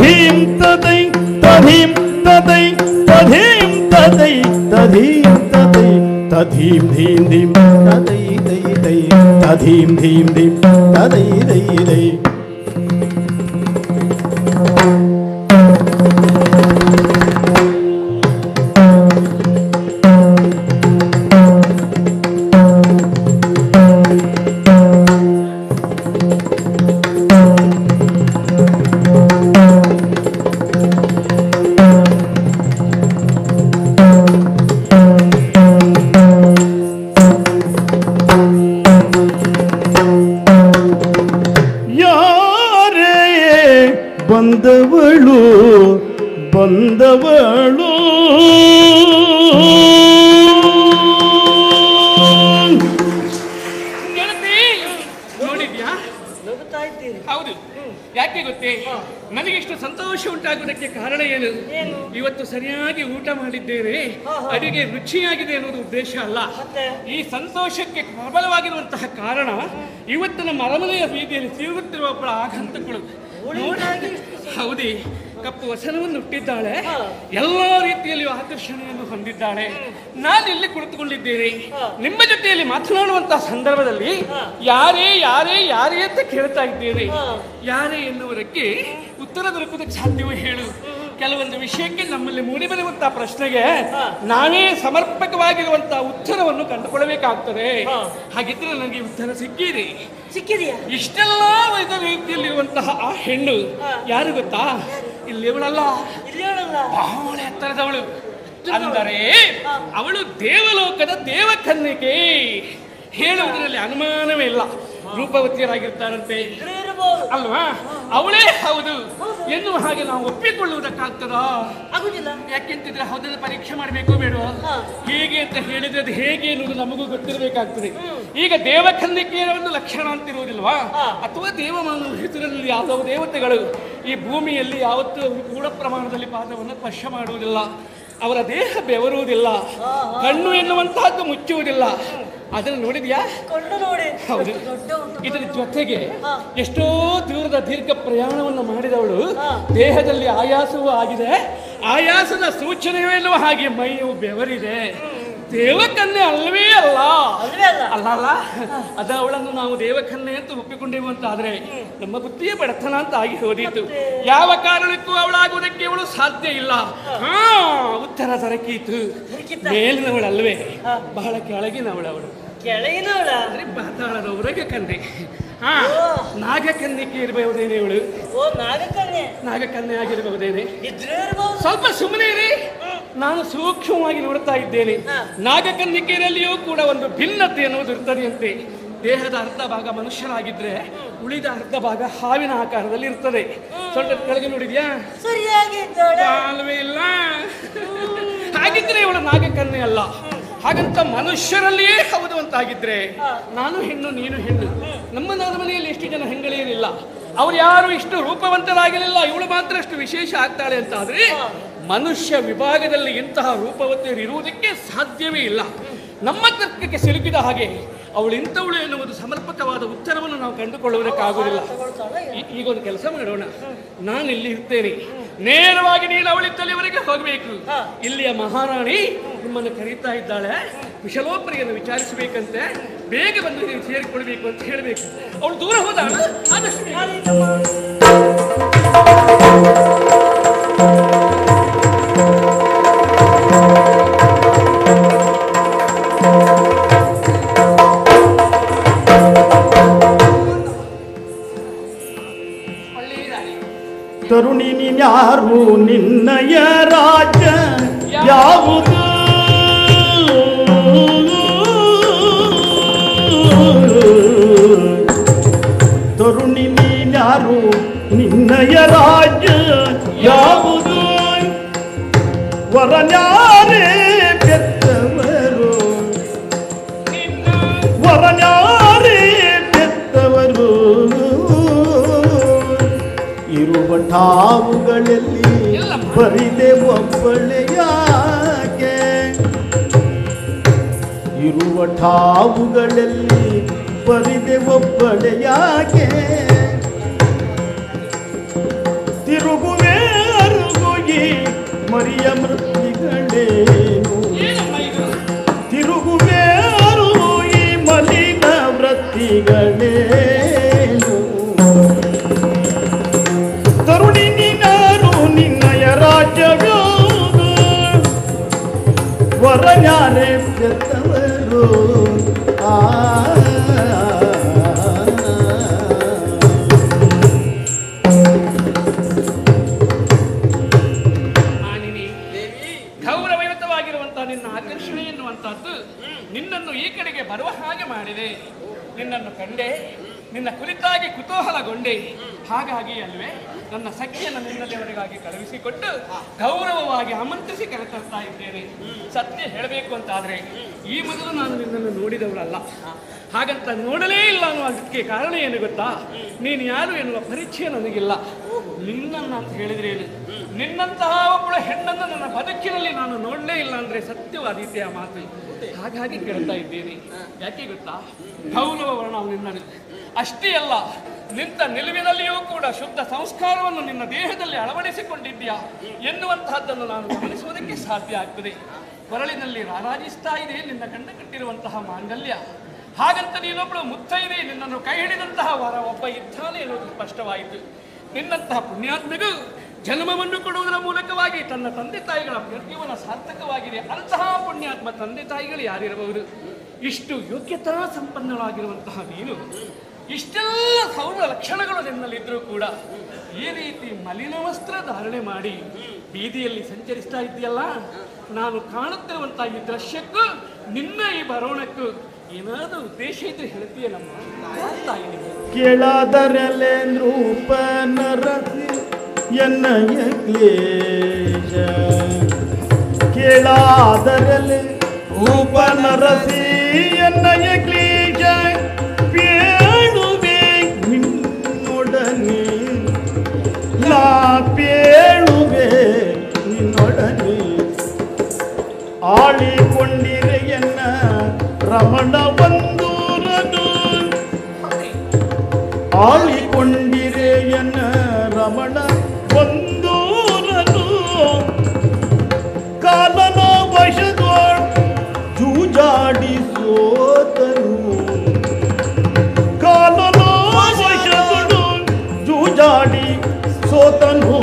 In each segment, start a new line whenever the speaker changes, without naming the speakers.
ತಧೀಂ ತದೈ ತಧೀಂ ತದೈ ತಧೀಂ ತದೈ ತಧೀಂ ತದೈ ತಧೀಂ ಧೀಂ ಧೀಂ ತದೈ ದೈ ದೈ ತಧೀಂ ಧೀಂ ಧೀಂ ತದೈ ದೈ ದೈ ಯಾರೇ ಬಂದವಳು ಬಂದವಳು
ಗೆಳತಿ ನೋಡಿದ್ಯಾ
ನಗುತ್ತಾ ಇದ್ದೀರಿ
ಹೌದು ಯಾಕೆ ಗೊತ್ತೇ ನನಗೆ ಇಷ್ಟು ಸಂತೋಷ ಉಂಟಾಗುವುದಕ್ಕೆ ಕಾರಣ ಏನು
ಏನು?
ಇವತ್ತು ಸರಿಯಾಗಿ ಊಟ ಮಾಡಿದ್ದೇನೆ
ಹಾ, ಹಾ.
ಅಡಿಗೆ ರುಚಿಯಾಗಿದೆ ಅನ್ನೋದು ಉದ್ದೇಶ ಅಲ್ಲ
ಮತ್ತೆ
ಈ ಸಂತೋಷಕ್ಕೆ ಪ್ರಬಲವಾಗಿರುವಂತಹ ಕಾರಣ ಇವತ್ತು ನಮ್ಮ ಅರಮನೆಯ ಬೀದಿಯಲ್ಲಿ ತಿರುಗುತ್ತಿರುವ ಒಬ್ಬಳ ಆಗಂತಗಳು
ಉಳಿದಾಗಿ
ಹೌದಿ ಕಪ್ಪು ವಸನವನ್ನು ಹುಟ್ಟಿದ್ದಾಳೆ
ಹಾ.
ಎಲ್ಲಾ ರೀತಿಯಲ್ಲಿಯೂ ಆಕರ್ಷಣೆಯನ್ನು ಹೊಂದಿದ್ದಾಳೆ ನಾನು ಇಲ್ಲಿ ಕುಳಿತುಕೊಂಡಿದ್ದೇನೆ
ಹಾ.
ನಿಮ್ಮ ಜೊತೆಯಲ್ಲಿ ಮಾತನಾಡುವಂತಹ ಸಂದರ್ಭದಲ್ಲಿ
ಹಾ.
ಯಾರೇ ಯಾರೇ ಯಾರೇ ಅಂತ ಕೇಳ್ತಾ ಇದ್ದೇನೆ
ಹಾ.
ಯಾರೇ ಎನ್ನುವುದಕ್ಕೆ ಉತ್ತರ ದೊರಕುವುದಕ್ಕೆ ಸಾಧ್ಯವೇ ಹೇಳು ಕೆಲವೊಂದು ವಿಷಯಕ್ಕೆ ನಮ್ಮಲ್ಲಿ ಮೂಡಿ ಬರುವಂತಹ ಪ್ರಶ್ನೆಗೆ
ಹಾ.
ನಾವೇ ಸಮರ್ಪಕವಾಗಿರುವಂತಹ ಉತ್ತರವನ್ನು ಕಂಡುಕೊಳ್ಳಬೇಕಾಗ್ತದೆ
ಹಾ.
ಹಾಗಿದ್ರೆ ನನಗೆ ಉತ್ತರ ಸಿಕ್ಕಿದೆ
ಸಿಕ್ಕಿದೆಯಾ
ಇಷ್ಟೆಲ್ಲ ವಿಧ ರೀತಿಯಲ್ಲಿರುವಂತಹ ಆ ಹೆಣ್ಣು
ಹಾ.
ಯಾರು ಗೊತ್ತಾ ಇಲ್ಲಿ ಇವಳಲ್ಲ
ಇಲ್ಲಿ ಹೇಳಲ್ಲ
ಬಹಳ ಎತ್ತರದವಳು ಅಂದರೆ
ಹಾ.
ಅವಳು ದೇವಲೋಕದ ದೇವಕನ್ನಿಕೆ ಹೇಳುವುದರಲ್ಲಿ ಅನುಮಾನವೇ ಇಲ್ಲ ರೂಪವತಿಯರಾಗಿರ್ತಾರಂತೆ
ಇದ್ರೆ ಇರಬಹುದು
ಅಲ್ವಾ ಅವಳೇ ಹೌದು ಎನ್ನುವ ಹಾಗೆ ನಾವು ಒಪ್ಪಿಕೊಳ್ಳುವುದಕ್ಕಾಗ್ತದಾ
ಆಗುದಿಲ್ಲ
ಯಾಕೆಂತಿದ್ರೆ ಹೌದಲ್ಲ ಪರೀಕ್ಷೆ ಮಾಡಬೇಕು ಬೇಡವಾ
ಹಾ.
ಹೇಗೆ ಅಂತ ಹೇಳಿದ್ರೆ ಅದು ಹೇಗೆ ಎನ್ನುವುದು ನಮಗೂ ಗೊತ್ತಿರಬೇಕಾಗ್ತದೆ ಈಗ ದೇವಕನ್ನಿಕೆಯ ಒಂದು ಲಕ್ಷಣ ಅಂತಿರುವುದಿಲ್ವಾ
ಹಾ.
ಅಥವಾ ದೇವಮಾನವ ಹೆಸರಲ್ಲಿ ಯಾವ ದೇವತೆಗಳು ಈ ಭೂಮಿಯಲ್ಲಿ ಯಾವತ್ತೂ ಅವರು ಕೂಡ ಪ್ರಮಾಣದಲ್ಲಿ ಪಾದವನ್ನು ಸ್ಪರ್ಶ ಮಾಡುವುದಿಲ್ಲ ಅವರ ದೇಹ ಬೆವರುವುದಿಲ್ಲ
ಹಾ, ಹಾ.
ಕಣ್ಣು ಎನ್ನುವಂತಹದ್ದು ಮುಚ್ಚುವುದಿಲ್ಲ ಅದನ್ನು ನೋಡಿದ್ಯಾ
ಕೊಂಡು ನೋಡಿ
ಹೌದು.
ಎಷ್ಟು ದೊಡ್ಡ ಉಂಟು
ಇದರ ಜೊತೆಗೆ
ಹಾ.
ಎಷ್ಟೋ ದೂರದ ದೀರ್ಘ ಪ್ರಯಾಣವನ್ನು ಮಾಡಿದವಳು
ಹಾ.
ದೇಹದಲ್ಲಿ ಆಯಾಸವೂ ಆಗಿದೆ ಆಯಾಸದ ಸೂಚನೆಯೂ ಎನ್ನುವ ಹಾಗೆ ಮೈಯು ಬೆವರಿದೆ ದೇವಕನ್ಯೆ ಅಲ್ಲವೇ ಅಲ್ಲ
ಅಲ್ವೇ ಅಲ್ಲ
ಅಲ್ಲ ಅಲ್ಲ ಅದ ಅವಳನ್ನು ನಾವು ದೇವಕನ್ಯೆ ಅಂತ ಒಪ್ಪಿಕೊಂಡೆವು ಅಂತ ಆದ್ರೆ ನಮ್ಮ ಬುದ್ಧಿಯ ಬಡತನ ಅಂತ ಆಗಿ ಹೋದೀತು ಯಾವ ಕಾರಣಕ್ಕೂ ಅವಳಾಗುವುದಕ್ಕೆ ಅವಳು ಸಾಧ್ಯ ಇಲ್ಲ ಹಾ ಉತ್ತರ ದೊರಕೀತು
ದೊರಕಿತ?
ಮೇಲಿನವಳಲ್ವೇ
ಹಾ.
ಬಹಳ ಕೆಳಗಿನವಳವಳು
ಕೆಳಗಿನವಳ
ಅಂದ್ರೆ ಪಾತಾಳದ ಹೊರಗೆ ಕನ್ನೆ ಹಾ
ಓ.
ನಾಗಕನ್ನಿಕೆ ಇರಬಹುದೇನೆ ಇವಳು
ಓ ನಾಗಕನ್ಯೆ
ನಾಗಕನ್ಯೆ ಆಗಿರಬಹುದೇನೆ
ಇದ್ರೆ ಇರಬಹುದು
ಸ್ವಲ್ಪ ಸುಮ್ಮನೆ ಇರಿ ನಾನು ಸೂಕ್ಷ್ಮವಾಗಿ ನೋಡ್ತಾ ಇದ್ದೇನೆ
ಹಾ.
ನಾಗಕನ್ನಿಕೆಯಲ್ಲಿಯೂ ಕೂಡ ಒಂದು ಭಿನ್ನತೆ ಅನ್ನೋದು ಇರ್ತದೆಯಂತೆ ದೇಹದ ಅರ್ಧ ಭಾಗ ಮನುಷ್ಯರಾಗಿದ್ರೆ ಉಳಿದ ಅರ್ಧ ಭಾಗ ಹಾವಿನ ಆಕಾರದಲ್ಲಿ ಇರ್ತದೆ ಸ್ವಲ್ಪ ಕೆಳಗೆ ನೋಡಿದ್ಯಾ
ಸರಿಯಾಗಿ ಇದ್ದಾಳೆ
ಕಾಲುವೆ ಇಲ್ಲ ಹಾಗಿದ್ರೆ ಇವಳು ನಾಗಕನ್ಯೆ ಅಲ್ಲ ಹಾಗಂತ ಮನುಷ್ಯರಲ್ಲಿಯೇ ಹೌದು ಅಂತಾಗಿದ್ರೆ ನಾನು ಹೆಣ್ಣು ನೀನು ಹೆಣ್ಣು ನಮ್ಮ ಮನೆಯಲ್ಲಿ ಎಷ್ಟು ಜನ ಹೆಂಗಳಿರಲಿಲ್ಲ ಅವ್ರು ಯಾರು ಇಷ್ಟು ರೂಪವಂತರಾಗಿರಲಿಲ್ಲ ಇವಳು ಮಾತ್ರ ಅಷ್ಟು ವಿಶೇಷ ಆಗ್ತಾಳೆ ಅಂತ ಆದ್ರೆ ಮನುಷ್ಯ ವಿಭಾಗದಲ್ಲಿ ಇಂತಹ ರೂಪವತಿಯರು ಇರುವುದಕ್ಕೆ ಸಾಧ್ಯವೇ ಇಲ್ಲ ನಮ್ಮ ತರ್ಕಕ್ಕೆ ಸಿಲುಕಿದ ಹಾಗೆ ಅವಳು ಇಂಥವಳು ಎನ್ನುವುದು ಸಮರ್ಪಕವಾದ ಉತ್ತರವನ್ನು ನಾವು ಕಂಡುಕೊಳ್ಳುವುದಕ್ಕಾಗುವುದಿಲ್ಲ ಈ- ಈಗ ಒಂದು ಕೆಲಸ ಮಾಡೋಣ ನಾನು ಇಲ್ಲಿ ಇರ್ತೇನೆ ನೇರವಾಗಿ ನೀನು ಅವಳಿದ್ದಲ್ಲಿವರೆಗೆ ಹೋಗಬೇಕು
ಹಾ.
ಇಲ್ಲಿಯ ಮಹಾರಾಣಿ ನಿಮ್ಮನ್ನು ಕರೀತಾ ಇದ್ದಾಳೆ ಕುಶಲೋಪರಿಯನ್ನು ವಿಚಾರಿಸಬೇಕಂತೆ ಬೇಗ ಬಂದು ನೀವು ಸೇರಿಕೊಳ್ಬೇಕು ಅಂತ ಹೇಳಬೇಕು ಅವಳು ದೂರ ಹೋದ ಆದಷ್ಟು ಬೇಗ. ಒಳ್ಳೆಯದಾಗಿ.
ತರುಣಿ ನೀನ್ಯಾರು ನಿನ್ನಯ ರಾಜ ಯಾವುದು ತರುಣಿ ನೀನ್ಯಾರು ನಿನ್ನಯ ರಾಜ ಯಾವುದು ವರನ್ಯಾರೇ ಬೆತ್ತವರು ವರನ್ಯಾರೇ ಬೆತ್ತವರು ಇರುವ ಠಾವುಗಳಲ್ಲಿ ಬರಿದೆ ಒಬ್ಬಳೆಯಾಗೆ ಇರುವ ಠಾವುಗಳಲ್ಲಿ ಬರಿದೆ ಒಬ್ಬಳೆಯಾಗೆ ತಿರುಗುವೆ ಮೃತ್ತಿಗಳೇನು
ಏನಮ್ಮ ಇದು
ತಿರುಗುವೇರು ಈ ಮಲಿನ ವೃತ್ತಿಗಳೇನು ತರುಣಿ ನೀನಾರು ನಿನ್ನಯ ರಾಜ್ಯವ್ಯಾವುದು ವರನ್ಯಾರೆ ಬೆತ್ತವರು ಆ
ಮಾನಿನಿ ಗೌರವಯುತವಾಗಿರುವಂತಹ ನಿನ್ನ ಆಕರ್ಷಣೆ ಎನ್ನುವಂತಹದ್ದು ನಿನ್ನನ್ನು ಈ ಕಡೆಗೆ ಬರುವ ಹಾಗೆ ಮಾಡಿದೆ ನಿನ್ನನ್ನು ಕಂಡೆ ನಿನ್ನ ಕುರಿತಾಗಿ ಕುತೂಹಲಗೊಂಡೆ ಹಾಗಾಗಿ ಅಲ್ವೇ ನನ್ನ ಸಖಿಯನ್ನು ನಿನ್ನಲ್ಲಿವರೆಗಾಗಿ ಕಳುಹಿಸಿಕೊಟ್ಟು ಗೌರವವಾಗಿ ಆಮಂತ್ರಿಸಿ ಕರೆತರ್ತಾ ಇದ್ದೇನೆ ಸತ್ಯ ಹೇಳಬೇಕು ಅಂತಾದ್ರೆ ಈ ಮೊದಲು ನಾನು ನಿನ್ನನ್ನು ನೋಡಿದವಳಲ್ಲ ಹಾಗಂತ ನೋಡಲೇ ಇಲ್ಲ ಅನ್ನುವುದಕ್ಕೆ ಕಾರಣ ಏನು ಗೊತ್ತಾ ನೀನು ಯಾರು ಎನ್ನುವ ಪರಿಚಯ ನನಗಿಲ್ಲ ನಿನ್ನನ್ನ ಅಂತ ಹೇಳಿದ್ರೆ ಏನು ನಿನ್ನಂತಹ ಒಬ್ಬಳ ಹೆಣ್ಣನ್ನು ನನ್ನ ಬದುಕಿನಲ್ಲಿ ನಾನು ನೋಡಲೇ ಇಲ್ಲ ಅಂದ್ರೆ ಸತ್ಯವಾದೀತೆ ಆ ಮಾತು ಹಾಗಾಗಿ ಕೇಳ್ತಾ ಇದ್ದೇನೆ ಯಾಕೆ ಗೊತ್ತಾ ಗೌರವ ವರ್ಣ ನಿನ್ನದು ಅಷ್ಟೇ ಅಲ್ಲ ನಿಂತ ನಿಲುವಿನಲ್ಲಿಯೂ ಕೂಡ ಶುದ್ಧ ಸಂಸ್ಕಾರವನ್ನು ನಿನ್ನ ದೇಹದಲ್ಲಿ ಅಳವಡಿಸಿಕೊಂಡಿದ್ದೀಯಾ ಎನ್ನುವಂತಹದ್ದನ್ನು ನಾನು ಗಮನಿಸುವುದಕ್ಕೆ ಸಾಧ್ಯ ಆಗ್ತದೆ ಕೊರಳಿನಲ್ಲಿ ರಾರಾಜಿಸ್ತಾ ಇದೆ ನಿನ್ನ ಗಂಡ ಕಟ್ಟಿರುವಂತಹ ಮಾಂಗಲ್ಯ ಹಾಗಂತ ನೀನೊಬ್ಬಳು ಮುತ್ತೈದೆ ನಿನ್ನನ್ನು ಕೈ ಹಿಡಿದಂತಹ ವರ ಒಬ್ಬ ಇದ್ದಾನೆ ಎನ್ನುವುದು ಸ್ಪಷ್ಟವಾಯಿತು ನಿನ್ನಂತಹ ಪುಣ್ಯಾತ್ಮೆಗೂ ಜನ್ಮವನ್ನು ಕೊಡುವುದರ ಮೂಲಕವಾಗಿ ತನ್ನ ತಂದೆ ತಾಯಿಗಳ ಜೀವನ ಸಾರ್ಥಕವಾಗಿದೆ ಅಂತಹ ಪುಣ್ಯಾತ್ಮ ತಂದೆ ತಾಯಿಗಳು ಯಾರಿರಬಹುದು ಇಷ್ಟು ಯೋಗ್ಯತಾ ಸಂಪನ್ನಳಾಗಿರುವಂತಹ ನೀನು ಇಷ್ಟೆಲ್ಲ ಸೌರ ಲಕ್ಷಣಗಳು ನಿನ್ನಲ್ಲಿದ್ದರೂ ಕೂಡ ಈ ರೀತಿ ಮಲಿನ ವಸ್ತ್ರ ಧಾರಣೆ ಮಾಡಿ ಬೀದಿಯಲ್ಲಿ ಸಂಚರಿಸ್ತಾ ಇದ್ದೀಯಲ್ಲ ನಾನು ಕಾಣುತ್ತಿರುವಂತಹ ಈ ದೃಶ್ಯಕ್ಕೂ ನಿನ್ನ ಈ ಬರೋಣಕ್ಕೂ ಏನಾದರೂ ಉದ್ದೇಶ ಇದ್ರೆ ಹೇಳ್ತೀಯ ನಮ್ಮ ತಾಯಿ
ಕೇಳಾದರಲೆ ನೃಪ ನರಸಿ ಎನ್ನಯ ಕ್ಲೇಶ ಕೇಳಾದರಲೆ ರೂಪ ನರಸಿ ಎನ್ನಯ ಕ್ಲೇಶ ಪೇಳುವೆ ನಿನ್ನೊಡನೆ ನಾ ಪೇಳುವೆ ನಿನ್ನೊಡನೆ ಆಳಿಕೊಂಡಿರೆ ಎನ್ನ ರಮಣ ಬಂದೂರನು ಆಳಿಕೊಂಡಿರೆ ಎನ್ನ ರಮಣ ಬಂದೂರನು ಕಾಲನ ವಶದೋಳ್ ಜೂಜಾಡಿ ಸೋತನು ಕಾಲನ ವಶದೋಳು ಜೂಜಾಡಿ ಸೋತನು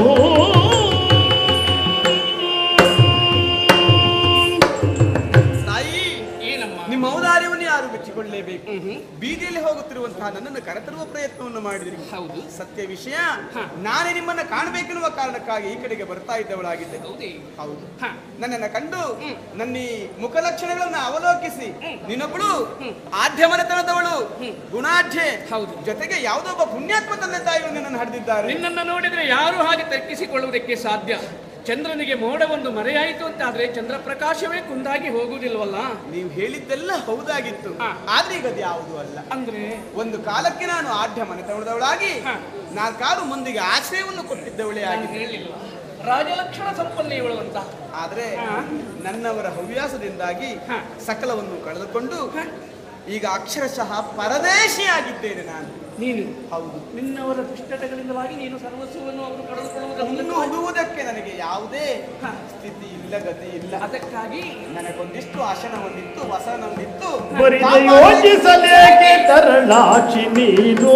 ತಾಯಿ
ಏನಮ್ಮ
ನಿಮ್ಮ ಔದಾರ್ಯವನ್ನು ಯಾರು ಮೆಚ್ಚಿಕೊಳ್ಳಲೇಬೇಕು ಬೀದಿಯಲ್ಲಿ ಹೋಗುತ್ತಿರುವಂತಹ ನನ್ನನ್ನು ಕರೆತರುವ ಪ್ರಯತ್ನವನ್ನು ಮಾಡಿದ್ರಿ
ಹೌದು
ಸತ್ಯ ವಿಷಯ
ಹ.
ನಾನೇ ನಿಮ್ಮನ್ನ ಕಾಣಬೇಕೆನ್ನುವ ಕಾರಣಕ್ಕಾಗಿ ಈ ಕಡೆಗೆ ಬರ್ತಾ ಇದ್ದವಳಾಗಿದ್ದೆ
ಹೌದೇ
ಹೌದು
ಹ.
ನನ್ನನ್ನ ಕಂಡು ನನ್ನ ಈ ಮುಖಲಕ್ಷಣಗಳನ್ನ ಅವಲೋಕಿಸಿ ನೀನೊಬ್ಬಳು ಆದ್ಯಮನತನದವಳು ಗುಣಾಢ್ಯೆ
ಹೌದು.
ಜೊತೆಗೆ ಯಾವುದೋ ಒಬ್ಬ ಪುಣ್ಯಾತ್ಮ ತಂದೆ ತಾಯಿಗಳು ನಿನ್ನನ್ನು ಹಡಿದಿದ್ದಾರೆ
ನಿನ್ನನ್ನು ನೋಡಿದ್ರೆ ಯಾರು ಹಾಗೆ ತರ್ಕಿಸಿಕೊಳ್ಳುವುದಕ್ಕೆ ಸಾಧ್ಯ ಚಂದ್ರನಿಗೆ ಮೋಡವೊಂದು ಮರೆಯಾಯಿತು ಅಂತ ಆದ್ರೆ ಚಂದ್ರ ಪ್ರಕಾಶವೇ ಕುಂದಾಗಿ ಹೋಗುವುದಿಲ್ವಲ್ಲ
ನೀವು ಹೇಳಿದ್ದೆಲ್ಲ ಹೌದಾಗಿತ್ತು
ಹ.
ಆದ್ರೆ ಈಗ ಅದು ಯಾವುದು ಅಲ್ಲ
ಅಂದ್ರೆ
ಒಂದು ಕಾಲಕ್ಕೆ ನಾನು ಆಢ್ಯ ಮನೆತನದವಳಾಗಿ
ಹ.
ನಾಲ್ಕಾರು ಮಂದಿಗೆ ಆಶ್ರಯವನ್ನು ಕೊಟ್ಟಿದ್ದವಳೇ
ನಾನು
ಆಗಿದೆ
ಹೇಳಿಲ್ವ ರಾಜಲಕ್ಷಣ ಸಂಪನ್ನ ಇವಳು ಅಂತ
ಆದ್ರೆ
ಹ.
ನನ್ನವರ ಹವ್ಯಾಸದಿಂದಾಗಿ
ಹ.
ಸಕಲವನ್ನು ಕಳೆದುಕೊಂಡು
ಹ.
ಈಗ ಅಕ್ಷರಶಃ ಪರದೇಶಿಯಾಗಿದ್ದೇನೆ ನಾನು
ನೀನು
ಹೌದು
ನಿನ್ನವರ ದುಷ್ಟತೆಗಳಿಂದವಾಗಿ ನೀನು ಸರ್ವಸ್ವವನ್ನು ಅವರು ಕಳೆದುಕೊಳ್ಳುವುದನ್ನು
ಇನ್ನು ಹೋಗುವುದಕ್ಕೆ ನನಗೆ ಯಾವುದೇ
ಹ.
ಸ್ಥಿತಿ ಇಲ್ಲ ಗತಿ ಇಲ್ಲ
ಅದಕ್ಕಾಗಿ
ನನಗೊಂದಿಷ್ಟು ಆಸನ ಒಂದಿತ್ತು ವಸನ ಒಂದಿತ್ತು
ಬರಿದ ಯೋಚಿಸಲೇಕೆ ತರಳಾಚಿ ನೀನು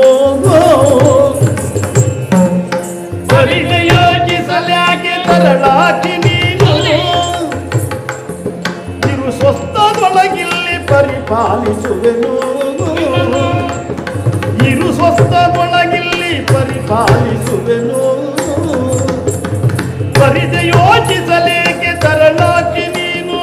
ಬರಿದ ಯೋಚಿಸಲೇಕೆ ತರಳಾಚಿ ನೀನು ಇರು ಸ್ವಸ್ಥದೊಳಗಿಲ್ಲಿ ಪರಿಪಾಲಿಸುವೆನು ಇರು ಸ್ವಸ್ಥದೊಳಗಿಲ್ಲಿ ಪರಿಪಾಲಿಸುವೆನು ಬರಿದ ಯೋಚಿಸಲೇಕೆ ತರಳಾಚಿ ನೀನು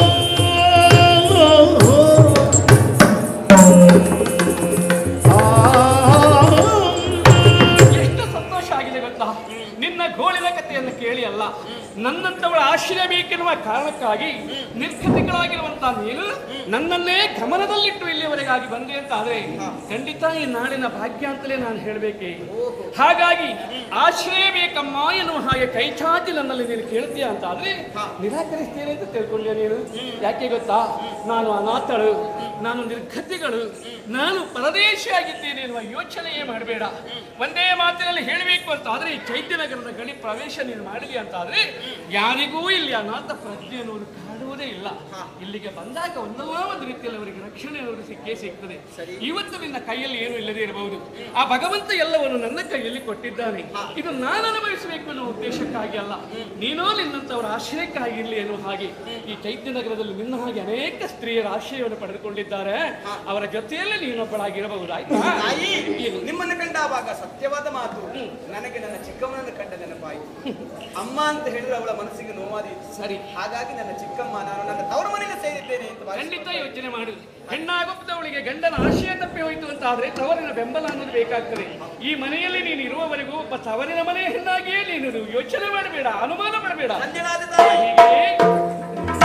ಎಷ್ಟು ಸಂತೋಷ ಆಗಿದೆ ಗೊತ್ತಾ ನಿನ್ನ ಗೋಳಿನ ಕಥೆಯನ್ನು ಕೇಳಿ ಅಲ್ಲ ನನ್ನಂತವಳ ಆಶ್ರಯ ಬೇಕೆನ್ನುವ ಕಾರಣಕ್ಕಾಗಿ ನಿರ್ಗತಿಗಳಾಗಿರುವಂತಹ ನೀನು ನನ್ನನ್ನೇ ಗಮನದಲ್ಲಿಟ್ಟು ಇಲ್ಲಿಯವರೆಗಾಗಿ ಬಂದೆ ಅಂತ ಆದ್ರೆ ಖಂಡಿತ ಈ ನಾಡಿನ ಭಾಗ್ಯ ಅಂತಲೇ ನಾನು ಹೇಳಬೇಕೆ ಹಾಗಾಗಿ ಆಶ್ರಯ ಬೇಕಮ್ಮ ಎನ್ನುವ ಹಾಗೆ ಕೈ ಚಾಚಿ ನನ್ನಲ್ಲಿ ನೀನು ಕೇಳ್ತೀಯ ಅಂತ ಆದ್ರೆ ನಿರಾಕರಿಸ್ತೇನೆ ಅಂತ ತಿಳ್ಕೊಂಡೆ ನೀನು ಯಾಕೆ ಗೊತ್ತಾ ನಾನು ಅನಾಥಳು ನಾನು ನಿರ್ಗತಿಗಳು ನಾನು ಪರದೇಶಿಯಾಗಿದ್ದೇನೆ ಎನ್ನುವ ಯೋಚನೆಯೇ ಮಾಡಬೇಡ ಒಂದೇ ಮಾತಿನಲ್ಲಿ ಹೇಳಬೇಕು ಅಂತ ಆದ್ರೆ ಈ ಚೈತ್ಯ ನಗರದ ಗಡಿ ಪ್ರವೇಶ ನೀನು ಮಾಡಿದಿ ಅಂತ ಆದ್ರೆ ಯಾರಿಗೂ ಇಲ್ಲಿ ಅನಾಥ ಪ್ರಜ್ಞೆ ಅನ್ನೋದು ಕಾಡುವುದೇ ಇಲ್ಲ ಇಲ್ಲಿಗೆ ಬಂದಾಗ ಒಂದೋ ಒಂದು ರೀತಿಯಲ್ಲಿ ಅವರಿಗೆ ರಕ್ಷಣೆ ಅನ್ನೋದು ಸಿಕ್ಕೇ ಸಿಗ್ತದೆ ಇವತ್ತು ನಿನ್ನ ಕೈಯಲ್ಲಿ ಏನು ಇಲ್ಲದೆ ಇರಬಹುದು ಆ ಭಗವಂತ ಎಲ್ಲವನ್ನು ನನ್ನ ಕೈಯಲ್ಲಿ ಕೊಟ್ಟಿದ್ದಾನೆ ಇದು ನಾನು ಅನುಭವಿಸಬೇಕು ಅನ್ನೋ ಉದ್ದೇಶಕ್ಕಾಗಿ ಅಲ್ಲ ನೀನೋ ನಿನ್ನಂತವರ ಆಶ್ರಯಕ್ಕಾಗಿರ್ಲಿ ಅನ್ನೋ ಹಾಗೆ ಈ ಚೈತ್ಯ ನಗರದಲ್ಲಿ ನಿನ್ನ ಹಾಗೆ ಅನೇಕ ಸ್ತ್ರೀಯರ ಆಶ್ರಯವನ್ನು ಪಡೆದುಕೊಂಡಿದ್ದಾರೆ ಅವರ ಜೊತೆಯಲ್ಲೇ ನೀನೊಬ್ಬಳಾಗಿರಬಹುದು ಆಯ್ತಾ
ತಾಯಿ
ಏನು?
ನಿಮ್ಮನ್ನು ಕಂಡಾವಾಗ ಸತ್ಯವಾದ ಮಾತು ನನಗೆ ನನ್ನ ಚಿಕ್ಕಮ್ಮನನ್ನು ಕಂಡ ನೆನಪಾಯಿತು ಅಮ್ಮ ಅಂತ ಹೇಳಿದ್ರೆ ಅವಳ ಮನಸ್ಸಿಗೆ ನೋವಾದೀತು
ಸರಿ
ಹಾಗಾಗಿ ನನ್ನ ಚಿಕ್ಕಮ್ಮ ನಾನು ನನ್ನ ತವರ ಮನೆಗೆ ಸೇರಿದ್ದೇನೆ ಅಂತ ಭಾವಿಸಿ
ಖಂಡಿತ ಯೋಚನೆ ಮಾಡು ಹೆಣ್ಣಾಗುತ್ತವಳಿಗೆ ಗಂಡನ ಆಶಯ ತಪ್ಪಿ ಹೋಯಿತು ಅಂತ ಆದ್ರೆ ತವರಿನ ಬೆಂಬಲ ಅನ್ನೋದು ಬೇಕಾಗ್ತದೆ ಈ ಮನೆಯಲ್ಲಿ ನೀನು ಇರುವವರೆಗೂ ಒಬ್ಬ ತವರಿನ ಮನೆಯ ಹೆಣ್ಣಾಗಿಯೇ ನೀನು ಯೋಚನೆ ಮಾಡಬೇಡ ಅನುಮಾನ ಮಾಡಬೇಡ
ಸಂಜನಾದ ತಾಯಿ
ಹೀಗೆ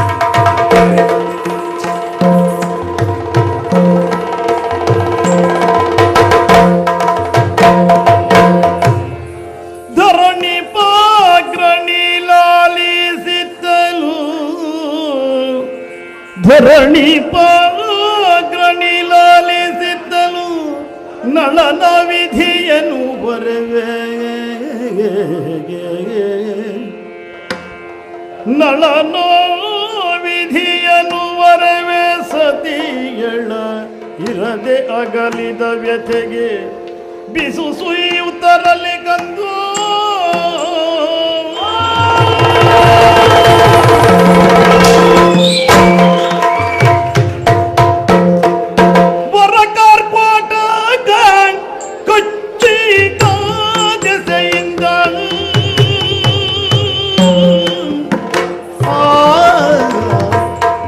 ಧರಣಿ ಪಾಗ್ರಣಿ ಲಾಲಿಸಿದ್ದಲು ಧರಣಿ ಪಾಗ್ರಣಿ ಲಾಲಿಸಿದ್ದಲು ನಳನ ವಿಧಿಯನು ಬರವೆ ನಳನೋ ವಿಧಿಯನು ವರವೆ ಸತಿಯಳ ಇರದೆ ಅಗಲಿದ ವ್ಯಥೆಗೆ ಬಿಸು ಸುಯ್ಯುತ್ತರಲಿ ಕಂದು ವರಕಾರ್ಪಾಟ ಕೊಚ್ಚಿ ಕಾದೆಸೆಯಿಂದ ಆ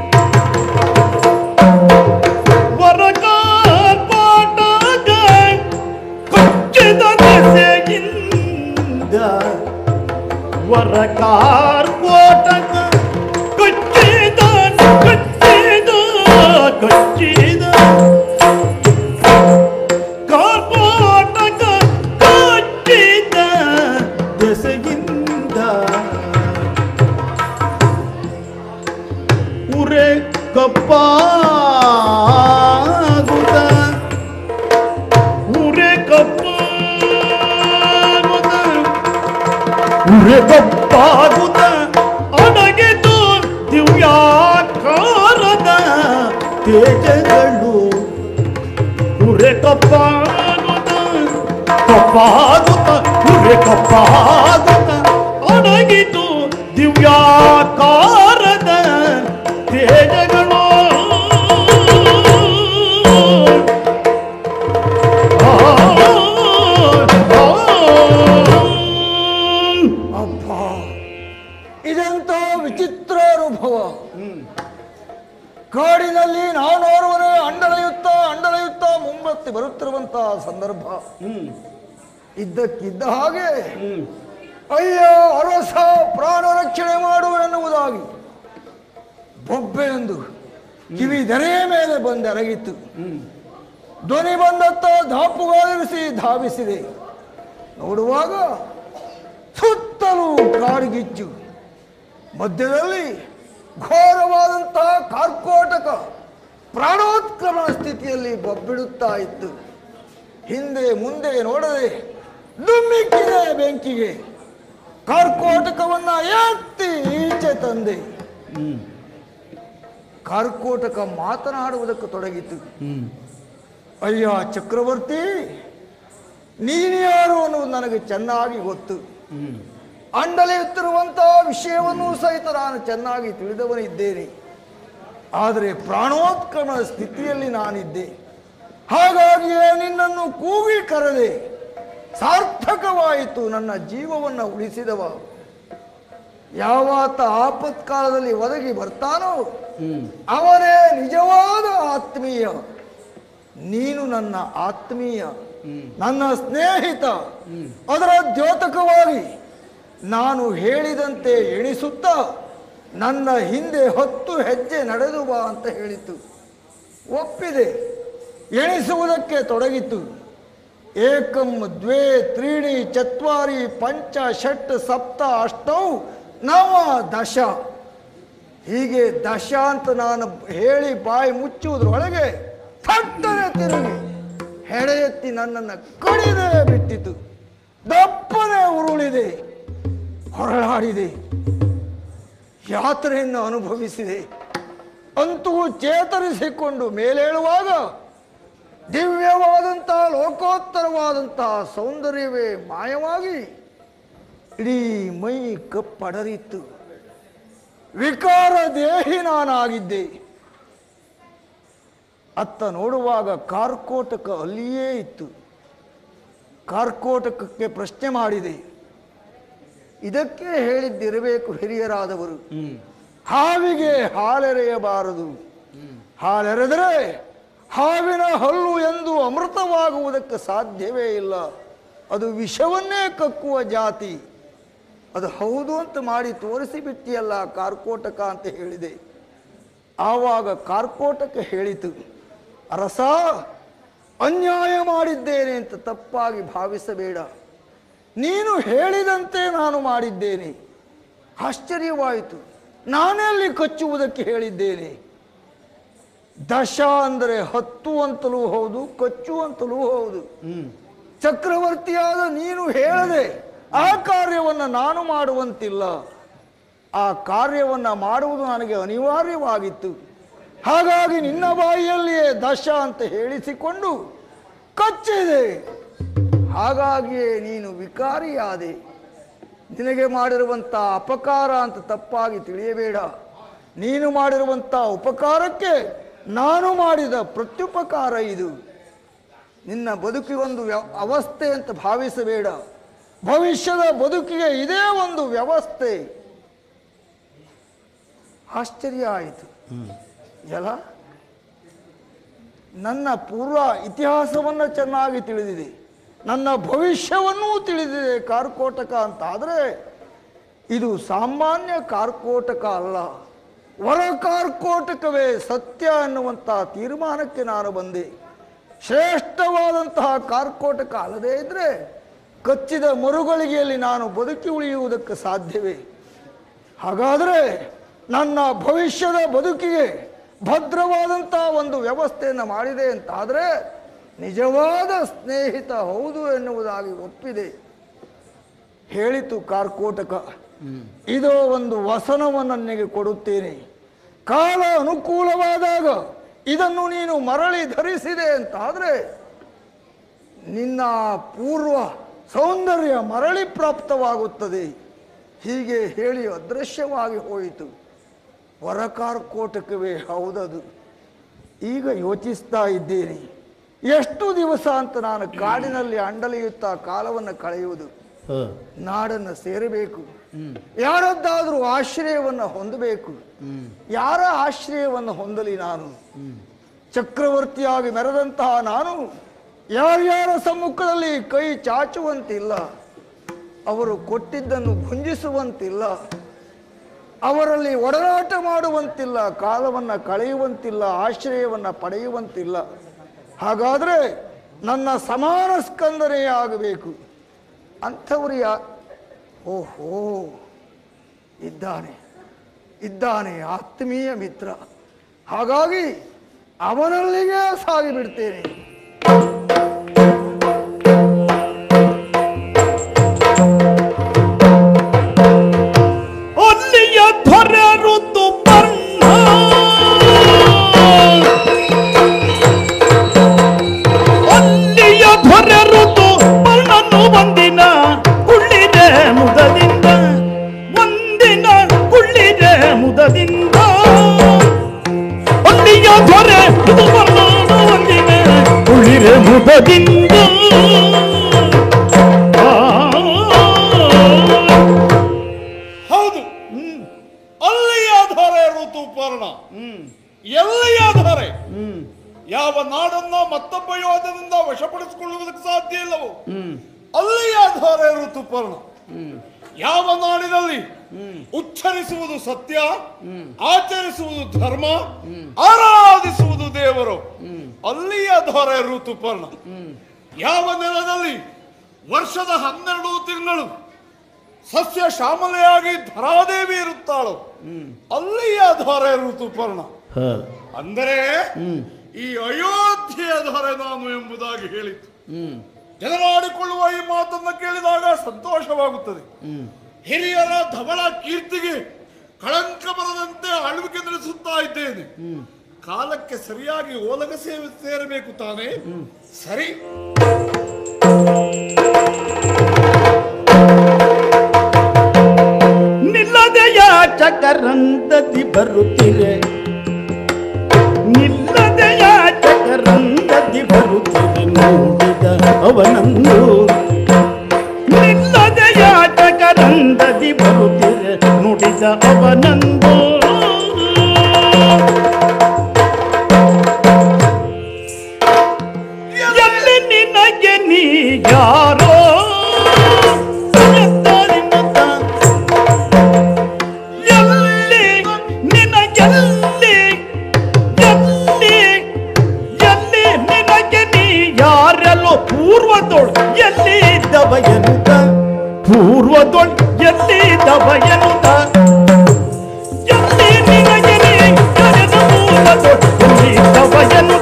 ವರಕಾರ್ಪಾಟ ಕೊಚ್ಚಿದ ದೆಸೆಯಿಂದ ವರಕಾರ್ ಕೋಟಕ ಕೊಚ್ಚಿದ ಕೊಚ್ಚಿದ ಕೊಚ್ಚಿದ ಕಾರ್ಕೋಟಕ ಕೊಚ್ಚಿದ ದೆಸೆಯಿಂದ ಉರೆ ಕಪ್ಪಾಗುತ್ತ ಉರೆ ಕಪ್ಪಾಗುತ್ತ ಉರೆ ಕಪ್ಪಾಗುತ್ತ ಅಡಗಿತು ದಿವ್ಯಾಕಾರದ ತೇಜಗಳು ಉರೆ ಕಪ್ಪಾಗುತ್ತ ಕಪ್ಪಾಗುತ್ತ ಉರೆ ಕಪ್ಪಾಗುತ್ತ ಅಡಗಿತು ದಿವ್ಯಾಕಾರದ ತೇಜಗಳು ಆ, ಆ,
ಅಬ್ಬ ಇದೆಂತ ವಿಚಿತ್ರ ಅನುಭವ ಕಾಡಿನಲ್ಲಿ ನಾನೋರ್ವನೇ ಅಂಡಲೆಯುತ್ತ ಅಂಡಲೆಯುತ್ತ ಮುಂಬತ್ತಿ ಬರುತ್ತಿರುವಂತಹ ಸಂದರ್ಭ ಇದ್ದಕ್ಕಿದ್ದ ಹಾಗೆ ಅಯ್ಯ ಅರಸ ಪ್ರಾಣ ರಕ್ಷಣೆ ಮಾಡು ಎನ್ನುವುದಾಗಿ ಬೊಬ್ಬೆಯೊಂದು ಕಿವಿ ದೆರೆಯ ಮೇಲೆ ಬಂದೆರಗಿತ್ತು ಧ್ವನಿ ಬಂದತ್ತ ಧಾಪುಗಾಲಿರಿಸಿ ಧಾವಿಸಿದೆ ನೋಡುವಾಗ ಸುತ್ತಲೂ ಕಾಡ್ಗಿಚ್ಚು ಮಧ್ಯದಲ್ಲಿ ಘೋರವಾದಂತಹ ಕಾರ್ಕೋಟಕ ಪ್ರಾಣೋತ್ಕ್ರಮಣ ಸ್ಥಿತಿಯಲ್ಲಿ ಬೊಬ್ಬಿಡುತ್ತಾ ಇತ್ತು ಹಿಂದೆ ಮುಂದೆ ನೋಡದೆ ದುಮ್ಮಿಕ್ಕಿದೆ ಬೆಂಕಿಗೆ ಕಾರ್ಕೋಟಕವನ್ನ ಎತ್ತಿ ಈಚೆ ತಂದೆ ಕಾರ್ಕೋಟಕ ಮಾತನಾಡುವುದಕ್ಕೆ ತೊಡಗಿತು ಅಯ್ಯ ಚಕ್ರವರ್ತಿ ನೀನು ಯಾರು ಅನ್ನುವುದು ನನಗೆ ಚೆನ್ನಾಗಿ ಗೊತ್ತು ಅಂಡಲೆಯುತ್ತಿರುವಂತಹ ವಿಷಯವನ್ನು ಸಹಿತ ನಾನು ಚೆನ್ನಾಗಿ ತಿಳಿದವನಿದ್ದೇನೆ ಆದರೆ ಪ್ರಾಣೋತ್ಕ್ರಮಣ ಸ್ಥಿತಿಯಲ್ಲಿ ನಾನಿದ್ದೆ ಹಾಗಾಗಿಯೇ ನಿನ್ನನ್ನು ಕೂಗಿ ಕರೆದೆ ಸಾರ್ಥಕವಾಯಿತು ನನ್ನ ಜೀವವನ್ನು ಉಳಿಸಿದವ ಯಾವಾತ ಆಪತ್ಕಾಲದಲ್ಲಿ ಒದಗಿ ಬರ್ತಾನೋ ಅವನೇ ನಿಜವಾದ ಆತ್ಮೀಯ ನೀನು ನನ್ನ ಆತ್ಮೀಯ ನನ್ನ ಸ್ನೇಹಿತ ಅದರ ದ್ಯೋತಕವಾಗಿ ನಾನು ಹೇಳಿದಂತೆ ಎಣಿಸುತ್ತಾ ನನ್ನ ಹಿಂದೆ ಹತ್ತು ಹೆಜ್ಜೆ ನಡೆದು ಬಾ ಅಂತ ಹೇಳಿತು ಒಪ್ಪಿದೆ ಎಣಿಸುವುದಕ್ಕೆ ತೊಡಗಿತು ಏಕಂ ದ್ವೇ ತ್ರೀಣಿ ಚತ್ವಾರಿ ಪಂಚ ಷಟ್ ಸಪ್ತ ಅಷ್ಟೌ ನವ ದಶ ಹೀಗೆ ದಶ ಅಂತ ನಾನು ಹೇಳಿ ಬಾಯಿ ಮುಚ್ಚುವುದರೊಳಗೆ ಥಟ್ಟನೆ ತಿರುಗಿ ಹೆಡೆ ಎತ್ತಿ ನನ್ನನ್ನು ಕಡಿದೇ ಬಿಟ್ಟಿತು ದಪ್ಪನೆ ಓಡಿದೆ ಹೊರಳಾಡಿದೆ ಯಾತ್ರೆಯನ್ನು ಅನುಭವಿಸಿದೆ ಅಂತೂ ಚೇತರಿಸಿಕೊಂಡು ಮೇಲೇಳುವಾಗ ದಿವ್ಯವಾದಂತಹ ಲೋಕೋತ್ತರವಾದಂತಹ ಸೌಂದರ್ಯವೇ ಮಾಯವಾಗಿ ಇಡೀ ಮೈ ಕಪ್ಪಡರಿತ್ತು ವಿಕಾರ ದೇಹಿ ನಾನಾಗಿದ್ದೆ ಅತ್ತ ನೋಡುವಾಗ ಕಾರ್ಕೋಟಕ ಅಲ್ಲಿಯೇ ಇತ್ತು ಕಾರ್ಕೋಟಕಕ್ಕೆ ಪ್ರಶ್ನೆ ಮಾಡಿದೆ ಇದಕ್ಕೆ ಹೇಳಿದ್ದಿರಬೇಕು ಹಿರಿಯರಾದವರು ಹಾವಿಗೆ ಹಾಲೆರೆಯಬಾರದು ಹಾಲೆರೆದರೆ ಹಾವಿನ ಹಲ್ಲು ಎಂದು ಅಮೃತವಾಗುವುದಕ್ಕೆ ಸಾಧ್ಯವೇ ಇಲ್ಲ ಅದು ವಿಷವನ್ನೇ ಕಕ್ಕುವ ಜಾತಿ ಅದು ಹೌದು ಅಂತ ಮಾಡಿ ತೋರಿಸಿಬಿಟ್ಟಿಯಲ್ಲ ಕಾರ್ಕೋಟಕ ಅಂತ ಹೇಳಿದೆ ಆವಾಗ ಕಾರ್ಕೋಟಕ ಹೇಳಿತು ಅರಸ ಅನ್ಯಾಯ ಮಾಡಿದ್ದೇನೆ ಅಂತ ತಪ್ಪಾಗಿ ಭಾವಿಸಬೇಡ ನೀನು ಹೇಳಿದಂತೆ ನಾನು ಮಾಡಿದ್ದೇನೆ ಆಶ್ಚರ್ಯವಾಯಿತು ನಾನೆಲ್ಲಿ ಕಚ್ಚುವುದಕ್ಕೆ ಹೇಳಿದ್ದೇನೆ ದಶ ಅಂದರೆ ಹತ್ತು ಅಂತಲೂ ಹೌದು ಕಚ್ಚು ಅಂತಲೂ ಹೌದು ಚಕ್ರವರ್ತಿಯಾದ ನೀನು ಹೇಳದೆ ಆ ಕಾರ್ಯವನ್ನು ನಾನು ಮಾಡುವಂತಿಲ್ಲ ಆ ಕಾರ್ಯವನ್ನು ಮಾಡುವುದು ನನಗೆ ಅನಿವಾರ್ಯವಾಗಿತ್ತು ಹಾಗಾಗಿ ನಿನ್ನ ಬಾಯಿಯಲ್ಲಿಯೇ ದಶ ಅಂತ ಹೇಳಿಸಿಕೊಂಡು ಕಚ್ಚಿದೆ ಹಾಗಾಗಿಯೇ ನೀನು ವಿಕಾರಿಯಾದೆ ನಿನಗೆ ಮಾಡಿರುವಂಥ ಅಪಕಾರ ಅಂತ ತಪ್ಪಾಗಿ ತಿಳಿಯಬೇಡ ನೀನು ಮಾಡಿರುವಂಥ ಉಪಕಾರಕ್ಕೆ ನಾನು ಮಾಡಿದ ಪ್ರತ್ಯುಪಕಾರ ಇದು ನಿನ್ನ ಬದುಕಿಗೊಂದು ವ್ಯ ಅವಸ್ಥೆ ಅಂತ ಭಾವಿಸಬೇಡ ಭವಿಷ್ಯದ ಬದುಕಿಗೆ ಇದೇ ಒಂದು ವ್ಯವಸ್ಥೆ ಆಶ್ಚರ್ಯ ಆಯಿತು ಎಲ್ಲ ನನ್ನ ಪೂರ್ವ ಇತಿಹಾಸವನ್ನು ಚೆನ್ನಾಗಿ ತಿಳಿದಿದೆ ನನ್ನ ಭವಿಷ್ಯವನ್ನೂ ತಿಳಿದಿದೆ ಕಾರ್ಕೋಟಕ ಅಂತ ಆದರೆ ಇದು ಸಾಮಾನ್ಯ ಕಾರ್ಕೋಟಕ ಅಲ್ಲ ವರ ಕಾರ್ಕೋಟಕವೇ ಸತ್ಯ ಅನ್ನುವಂಥ ತೀರ್ಮಾನಕ್ಕೆ ನಾನು ಬಂದೆ ಶ್ರೇಷ್ಠವಾದಂತಹ ಕಾರ್ಕೋಟಕ ಅಲ್ಲದೇ ಇದ್ರೆ ಕಚ್ಚಿದ ಮರುಗಳಿಗೆಯಲ್ಲಿ ನಾನು ಬದುಕಿ ಉಳಿಯುವುದಕ್ಕೆ ಸಾಧ್ಯವೇ ಹಾಗಾದರೆ ನನ್ನ ಭವಿಷ್ಯದ ಬದುಕಿಗೆ ಭದ್ರವಾದಂತಹ ಒಂದು ವ್ಯವಸ್ಥೆಯನ್ನು ಮಾಡಿದೆ ಅಂತ ಆದರೆ ನಿಜವಾದ ಸ್ನೇಹಿತ ಹೌದು ಎನ್ನುವುದಾಗಿ ಒಪ್ಪಿದೆ ಹೇಳಿತು ಕಾರ್ಕೋಟಕ ಇದೋ ಒಂದು ವಸನವನ್ನು ನನಗೆ ಕೊಡುತ್ತೇನೆ ಕಾಲ ಅನುಕೂಲವಾದಾಗ ಇದನ್ನು ನೀನು ಮರಳಿ ಧರಿಸಿದೆ ಅಂತ ಆದರೆ ನಿನ್ನ ಪೂರ್ವ ಸೌಂದರ್ಯ ಮರಳಿ ಪ್ರಾಪ್ತವಾಗುತ್ತದೆ ಹೀಗೆ ಹೇಳಿ ಅದೃಶ್ಯವಾಗಿ ಹೋಯಿತು ವರಕಾರ್ಕೋಟಕವೇ ಹೌದದು ಈಗ ಯೋಚಿಸ್ತಾ ಇದ್ದೇನೆ ಎಷ್ಟು ದಿವಸ ಅಂತ ನಾನು ಕಾಡಿನಲ್ಲಿ ಅಂಡಲಿಯುತ್ತಾ ಕಾಲವನ್ನು ಕಳೆಯುವುದು
ಹ.
ನಾಡನ್ನು ಸೇರಬೇಕು ಯಾರದ್ದಾದರೂ ಆಶ್ರಯವನ್ನು ಹೊಂದಬೇಕು ಯಾರ ಆಶ್ರಯವನ್ನು ಹೊಂದಲಿ ನಾನು ಚಕ್ರವರ್ತಿಯಾಗಿ ಮೆರೆದಂತಹ ನಾನು ಯಾರ್ಯಾರ ಸಮ್ಮುಖದಲ್ಲಿ ಕೈ ಚಾಚುವಂತಿಲ್ಲ ಅವರು ಕೊಟ್ಟಿದ್ದನ್ನು ಭುಂಜಿಸುವಂತಿಲ್ಲ ಅವರಲ್ಲಿ ಒಡನಾಟ ಮಾಡುವಂತಿಲ್ಲ ಕಾಲವನ್ನು ಕಳೆಯುವಂತಿಲ್ಲ ಆಶ್ರಯವನ್ನು ಪಡೆಯುವಂತಿಲ್ಲ ಹಾಗಾದರೆ ನನ್ನ ಸಮಾನ ಸ್ಕಂದನೆಯೇ ಆಗಬೇಕು ಅಂಥವರು ಯಾ ಓಹೋ ಇದ್ದಾನೆ ಇದ್ದಾನೆ ಆತ್ಮೀಯ ಮಿತ್ರ ಹಾಗಾಗಿ ಅವನಲ್ಲಿಗೆ ಸಾಗಿಬಿಡ್ತೇನೆ
ಅಲ್ಲಿಯ ಧೊರೆ ಋತು ಬಣ್ಣ ಅಲ್ಲಿಯ ಧೊರೆ ಋತು ಬಣ್ಣನು ಒಂದಿನ ಕುಳ್ಳಿದೆ ಮುದದಿಂದ ಒಂದಿನ ಕುಳ್ಳಿದೆ ಮುದದಿಂದ ಅಲ್ಲಿಯ ಧೊರೆ ಋತು ಬಣ್ಣನು ಒಂದಿನ ಕುಳ್ಳಿದೆ ಮುದದಿಂದ ಆ
ಹೌದು ಅಲ್ಲಿಯ ಧರೆ ಋತುಪರ್ಣ ಎಲ್ಲಿಯ ಧರೆ ಯಾವ ನಾಡನ್ನ ಮತ್ತೊಬ್ಬ ಯೋಧದಿಂದ ವಶಪಡಿಸಿಕೊಳ್ಳುವುದಕ್ಕೆ ಸಾಧ್ಯ ಇಲ್ಲವೋ ಅಲ್ಲಿಯ ಧರೆ ಋತುಪರ್ಣ ಯಾವ ನಾಡಿನಲ್ಲಿ ಉಚ್ಚರಿಸುವುದು ಸತ್ಯ ಆಚರಿಸುವುದು ಧರ್ಮ ಆರಾಧಿಸುವುದು ದೇವರು ಅಲ್ಲಿಯ ಧರೆ ಋತುಪರ್ಣ ಯಾವ ನೆಲದಲ್ಲಿ ವರ್ಷದ ಹನ್ನೆರಡು ತಿಂಗಳು ಸಸ್ಯ ಶ್ಯಾಮಲೆಯಾಗಿ ಧರಾದೇವಿ ಇರುತ್ತಾಳು ಅಲ್ಲಿಯ ಧರೆ ಋತುಪರ್ಣ
ಹ.
ಅಂದರೆ ಈ ಅಯೋಧ್ಯೆಯ ಧರೆ ನಾನು ಎಂಬುದಾಗಿ ಹೇಳಿತು ಜನರಾಡಿಕೊಳ್ಳುವ ಈ ಮಾತನ್ನು ಕೇಳಿದಾಗ ಸಂತೋಷವಾಗುತ್ತದೆ ಹಿರಿಯರ ಧವಳ ಕೀರ್ತಿಗೆ ಕಳಂಕ ಬರದಂತೆ ಆಳ್ವಿಕೆ ನಡೆಸುತ್ತಾ ಇದ್ದೇನೆ ಕಾಲಕ್ಕೆ ಸರಿಯಾಗಿ ಓಲಗ ಸೇವೆ ಸೇರಬೇಕು ತಾನೇ ಸರಿ
ನಿಲ್ಲದೆಯ ಚಕರಂದದಿ ಬರುತ್ತಿರೆ ನಿಲ್ಲದೆಯ ಚಕರಂದದಿ ಬರುತ್ತಿರೆ ನೋಡಿದ ಅವನಂದು ನಿಲ್ಲದೆಯ ಚಕರಂದದಿ ಬರುತ್ತಿರೆ ನುಡಿದ ಅವನಂದು ಎಲ್ಲಿ ನಿನಗೆ ನೀ ಯಾರೋ ಎತ್ತಲಿನತ ಎಲ್ಲಿ ನಿನಗೆಲ್ಲಿ ಎಲ್ಲಿ ಎಲ್ಲಿ ನಿನಗೆ ನೀ ಯಾರೆಲ್ಲೋ ಪೂರ್ವದೊಳ್ ಎಲ್ಲಿ ಇದ್ದವ ಎನ್ನುತ್ತ ಪೂರ್ವದೊಳ್ ಎಲ್ಲಿ ಇದ್ದವ ಎನ್ನುತ್ತ ಎಲ್ಲಿ ನಿನಗೆ ನೀ ಕರೆದ ಮೂಲದೊಳ್ ಎಲ್ಲಿ ಇದ್ದವ ಎನ್ನುತ್ತ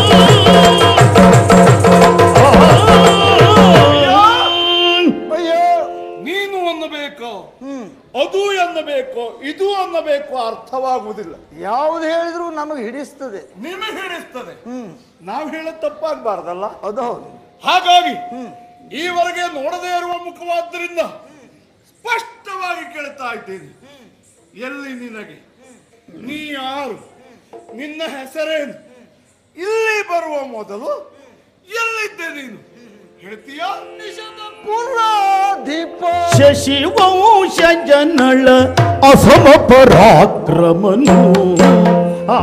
ಅಯ್ಯೋ
ನೀನು ಅನ್ನಬೇಕೋ ಅದು ಅನ್ನಬೇಕೋ ಇದು ಅನ್ನಬೇಕೋ ಅರ್ಥವಾಗುವುದಿಲ್ಲ
ಯಾವ್ದು ಹೇಳಿದ್ರು ನಮಗೆ ಹಿಡಿಸ್ತದೆ
ನಿಮಗೆ ಹಿಡಿಸ್ತದೆ ನಾವು ಹೇಳೋದು ತಪ್ಪಾಗಬಾರ್ದಲ್ಲ
ಅದು ಹೌದು
ಹಾಗಾಗಿ ಈವರೆಗೆ ನೋಡದೇ ಇರುವ ಮುಖವಾದ್ದರಿಂದ ಸ್ಪಷ್ಟವಾಗಿ ಕೇಳ್ತಾ ಇದ್ದೇನೆ ಎಲ್ಲಿ ನಿನಗೆ ನೀ ಯಾರು ನಿನ್ನ ಹೆಸರೇನು ಇಲ್ಲಿ ಬರುವ ಮೊದಲು ಎಲ್ಲಿದ್ದೆ ನೀನು ಹೇಳ್ತೀಯಾ
ಪುರಾಧಿಪ
ಶಶಿವಂಶ ಜನಳ ಅಸಮ ಪರಾಕ್ರಮನು ಆ.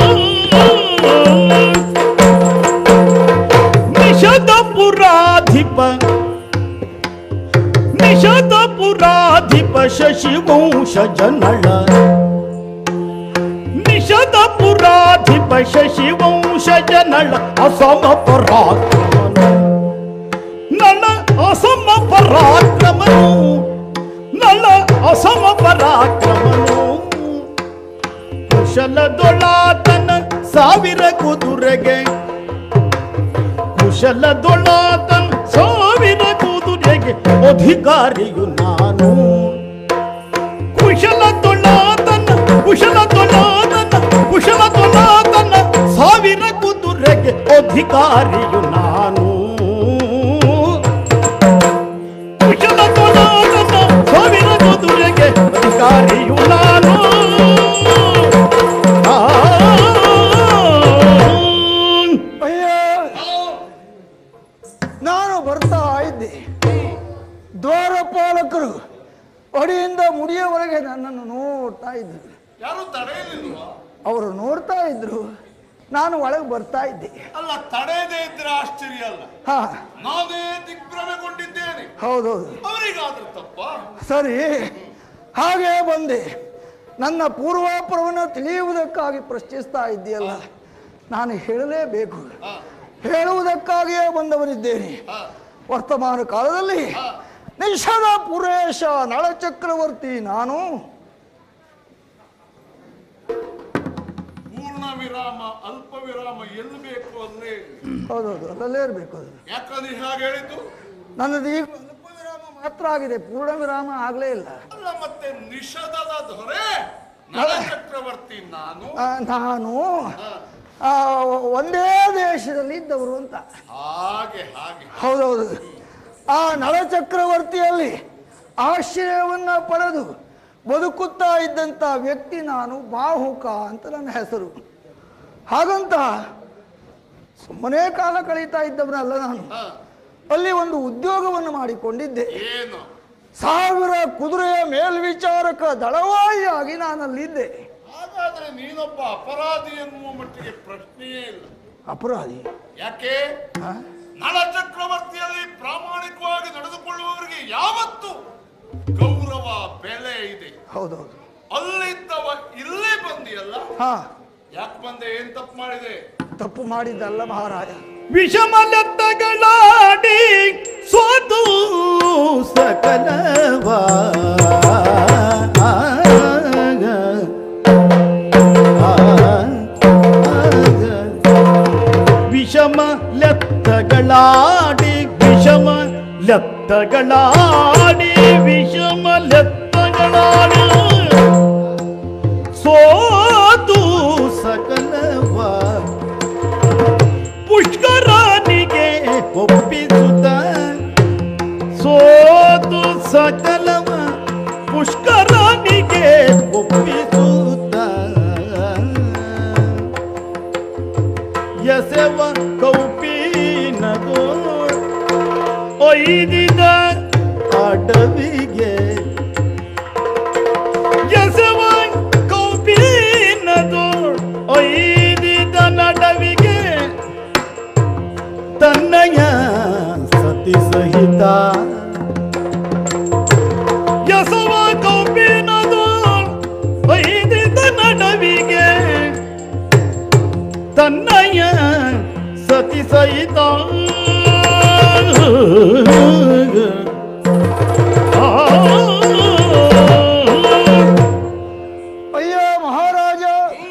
ನಿಷದ ಪುರಾಧಿಪ ನಿಷದ ಪುರಾಧಿಪ ಶಶಿವಂಶ ಜನಳ ನಿಷದ ಪುರಾಧಿಪ ಶಶಿವಂಶ ಜನಳ ಅಸಮ ಪರಾಕ್ರಮನು ನನ್ನ ಅಸಮ ಪರಾಕ್ರಮನು ನನ್ನ ಅಸಮ ಪರಾಕ್ರಮನು ಕುಶಲದೊಳಾತನ ಸಾವಿರ ಕುದುರೆಗೆ ಕುಶಲದೊಳಾತನ ಸಾವಿರ ಕುದುರೆಗೆ ಅಧಿಕಾರಿಯು ನಾನು ಕುಶಲದೊಳಾತನ ಕುಶಲದೊಳಾತನ ಕುಶಲದೊಳಾತನ ಸಾವಿರ ಕುದುರೆಗೆ ಅಧಿಕಾರಿಯು ನಾನು ಕುಶಲದೊಳಾತನ ಸಾವಿರ ಕುದುರೆಗೆ ಅಧಿಕಾರಿಯು ನಾನು ಆ.
ಅಯ್ಯೋ ನಾನು ಬರ್ತಾ ಇದ್ದೆ ದ್ವಾರಪಾಲಕರು ಅಡಿಯಿಂದ ಮುಡಿಯವರೆಗೆ ನನ್ನನ್ನು ನೋಡ್ತಾ ಇದ್ರು
ಯಾರು ತಡೆಯಲಿಲ್ವಾ
ಅವರು ನೋಡ್ತಾ ಇದ್ರು ನಾನು ಒಳಗೆ ಬರ್ತಾ ಇದ್ದೆ
ಅಲ್ಲ ತಡೆಯದೇ ಇದ್ರೆ ಆಶ್ಚರ್ಯ ಅಲ್ಲ
ಹಾ
ನಾನೇ ದಿಗ್ಭ್ರಮೆಗೊಂಡಿದ್ದೇನೆ
ಹೌದೌದು
ಅವರಿಗಾದ್ರೂ ತಪ್ಪ
ಸರಿ ಹಾಗೆ ಬಂದೆ ನನ್ನ ಪೂರ್ವಾಪರವನ್ನು ತಿಳಿಯುವುದಕ್ಕಾಗಿ ಪ್ರಶ್ನಿಸ್ತಾ ಇದ್ದೀಯಲ್ಲ ನಾನು ಹೇಳಲೇಬೇಕು ಹೇಳುವುದಕ್ಕಾಗಿಯೇ ಬಂದವನಿದ್ದೇನೆ ವರ್ತಮಾನ ಕಾಲದಲ್ಲಿ ನಿಷದ ಪುರೇಶ ನಳಚಕ್ರವರ್ತಿ ನಾನು
ಪೂರ್ಣ ವಿರಾಮ ಅಲ್ಪ ವಿರಾಮ ಎಲ್ಲಿ ಬೇಕು ಅಲ್ಲೇ ಇರ್ಲಿ.
ಹೌದೌದು ಅಲ್ಲಲ್ಲೇ ಇರಬೇಕು ಅದು
ಯಾಕಂದ್ರೆ ಹಾಗೆ ಹೇಳಿದ್ದು
ನನ್ನದು ಈಗ ಅಲ್ಪ ವಿರಾಮ ಮಾತ್ರ ಆಗಿದೆ ಪೂರ್ಣ ವಿರಾಮ ಆಗಲೇ ಇಲ್ಲ
ಅಲ್ಲ ಮತ್ತೆ ನಿಷದದ ದೊರೆ ನಳ ಚಕ್ರವರ್ತಿ ನಾನು
ಆ, ನಾನು ಆ, ಒಂದೇ ದೇಶದಲ್ಲಿ ಇದ್ದವರು ಅಂತ
ಹಾಗೆ ಹಾಗೆ
ಹೌದೌದು ಆ ನಳಚಕ್ರವರ್ತಿಯಲ್ಲಿ ಆಶ್ರಯವನ್ನ ಪಡೆದು ಬದುಕುತ್ತಾ ಇದ್ದಂಥ ವ್ಯಕ್ತಿ ನಾನು ಬಾಹುಕ ಅಂತ ನನ್ನ ಹೆಸರು ಹಾಗಂತ ಸುಮ್ಮನೆ ಕಾಲ ಕಳೀತಾ ಇದ್ದವನಲ್ಲ ನಾನು
ಹ,
ಅಲ್ಲಿ ಒಂದು ಉದ್ಯೋಗವನ್ನು ಮಾಡಿಕೊಂಡಿದ್ದೆ
ಏನು
ಸಾವಿರ ಕುದುರೆಯ ಮೇಲ್ವಿಚಾರಕ ದಳವಾಯಿಯಾಗಿ ನಾನಲ್ಲಿದ್ದೆ
ಹಾಗಾದ್ರೆ ನೀನೊಬ್ಬ ಅಪರಾಧಿ ಎನ್ನುವ ಮಟ್ಟಿಗೆ ಪ್ರಶ್ನೆಯೇ ಇಲ್ಲ
ಅಪರಾಧಿ
ಯಾಕೆ
ಆ?
ನಳ ಚಕ್ರವರ್ತಿಯಲ್ಲಿ ಪ್ರಾಮಾಣಿಕವಾಗಿ ನಡೆದುಕೊಳ್ಳುವವರಿಗೆ ಯಾವತ್ತು ಗೌರವ ಬೆಲೆ ಇದೆ
ಹೌದೌದು
ಅಲ್ಲಿದ್ದವ ಇಲ್ಲೇ ಬಂದಿಯಲ್ಲ
ಹಾ
ಯಾಕೆ ಬಂದೆ ಏನ್ ತಪ್ಪು ಮಾಡಿದೆ
ತಪ್ಪು ಮಾಡಿದ್ದಲ್ಲ ಮಹಾರಾಜ
ವಿಷಮಲತ್ತಗಳಾಡಿ ಸೋತು ಸಕಲವ ವಿಷಮ ಲೆತ್ತಗಳಾಡಿ ವಿಷ ಲೆತ್ತಗಳಾಡಿ ವಿಷಮಲೆತ್ತಗಳಾಡಿ ಸೋತು ಸಕಲವ ಪುಷ್ಕರಾಣಿಗೆ ಒಪ್ಪಿಸುತ್ತ ಸೋತು ಸಕಲವ ಪುಷ್ಕರಾಣಿಗೆ ಒಪ್ಪಿಸುತ್ತ ಯಸವ ಕೌಪಿನಗೋ ಒಯ್ದಿದ ಅಡವಿಗೆ ಯಸವ ಕೌಪಿನದು ಒಯ್ದಿದ ನಡವಿಗೆ ತನ್ನಯ ಸತಿ ಸಹಿತ ಯಸವ ಕೌಪಿನದು ಒಯ್ದಿದ ನಡವಿಗೆ ತನ್ನಯ ಸತಿ ಸಹಿತ
ಅಯ್ಯ ಮಹಾರಾಜ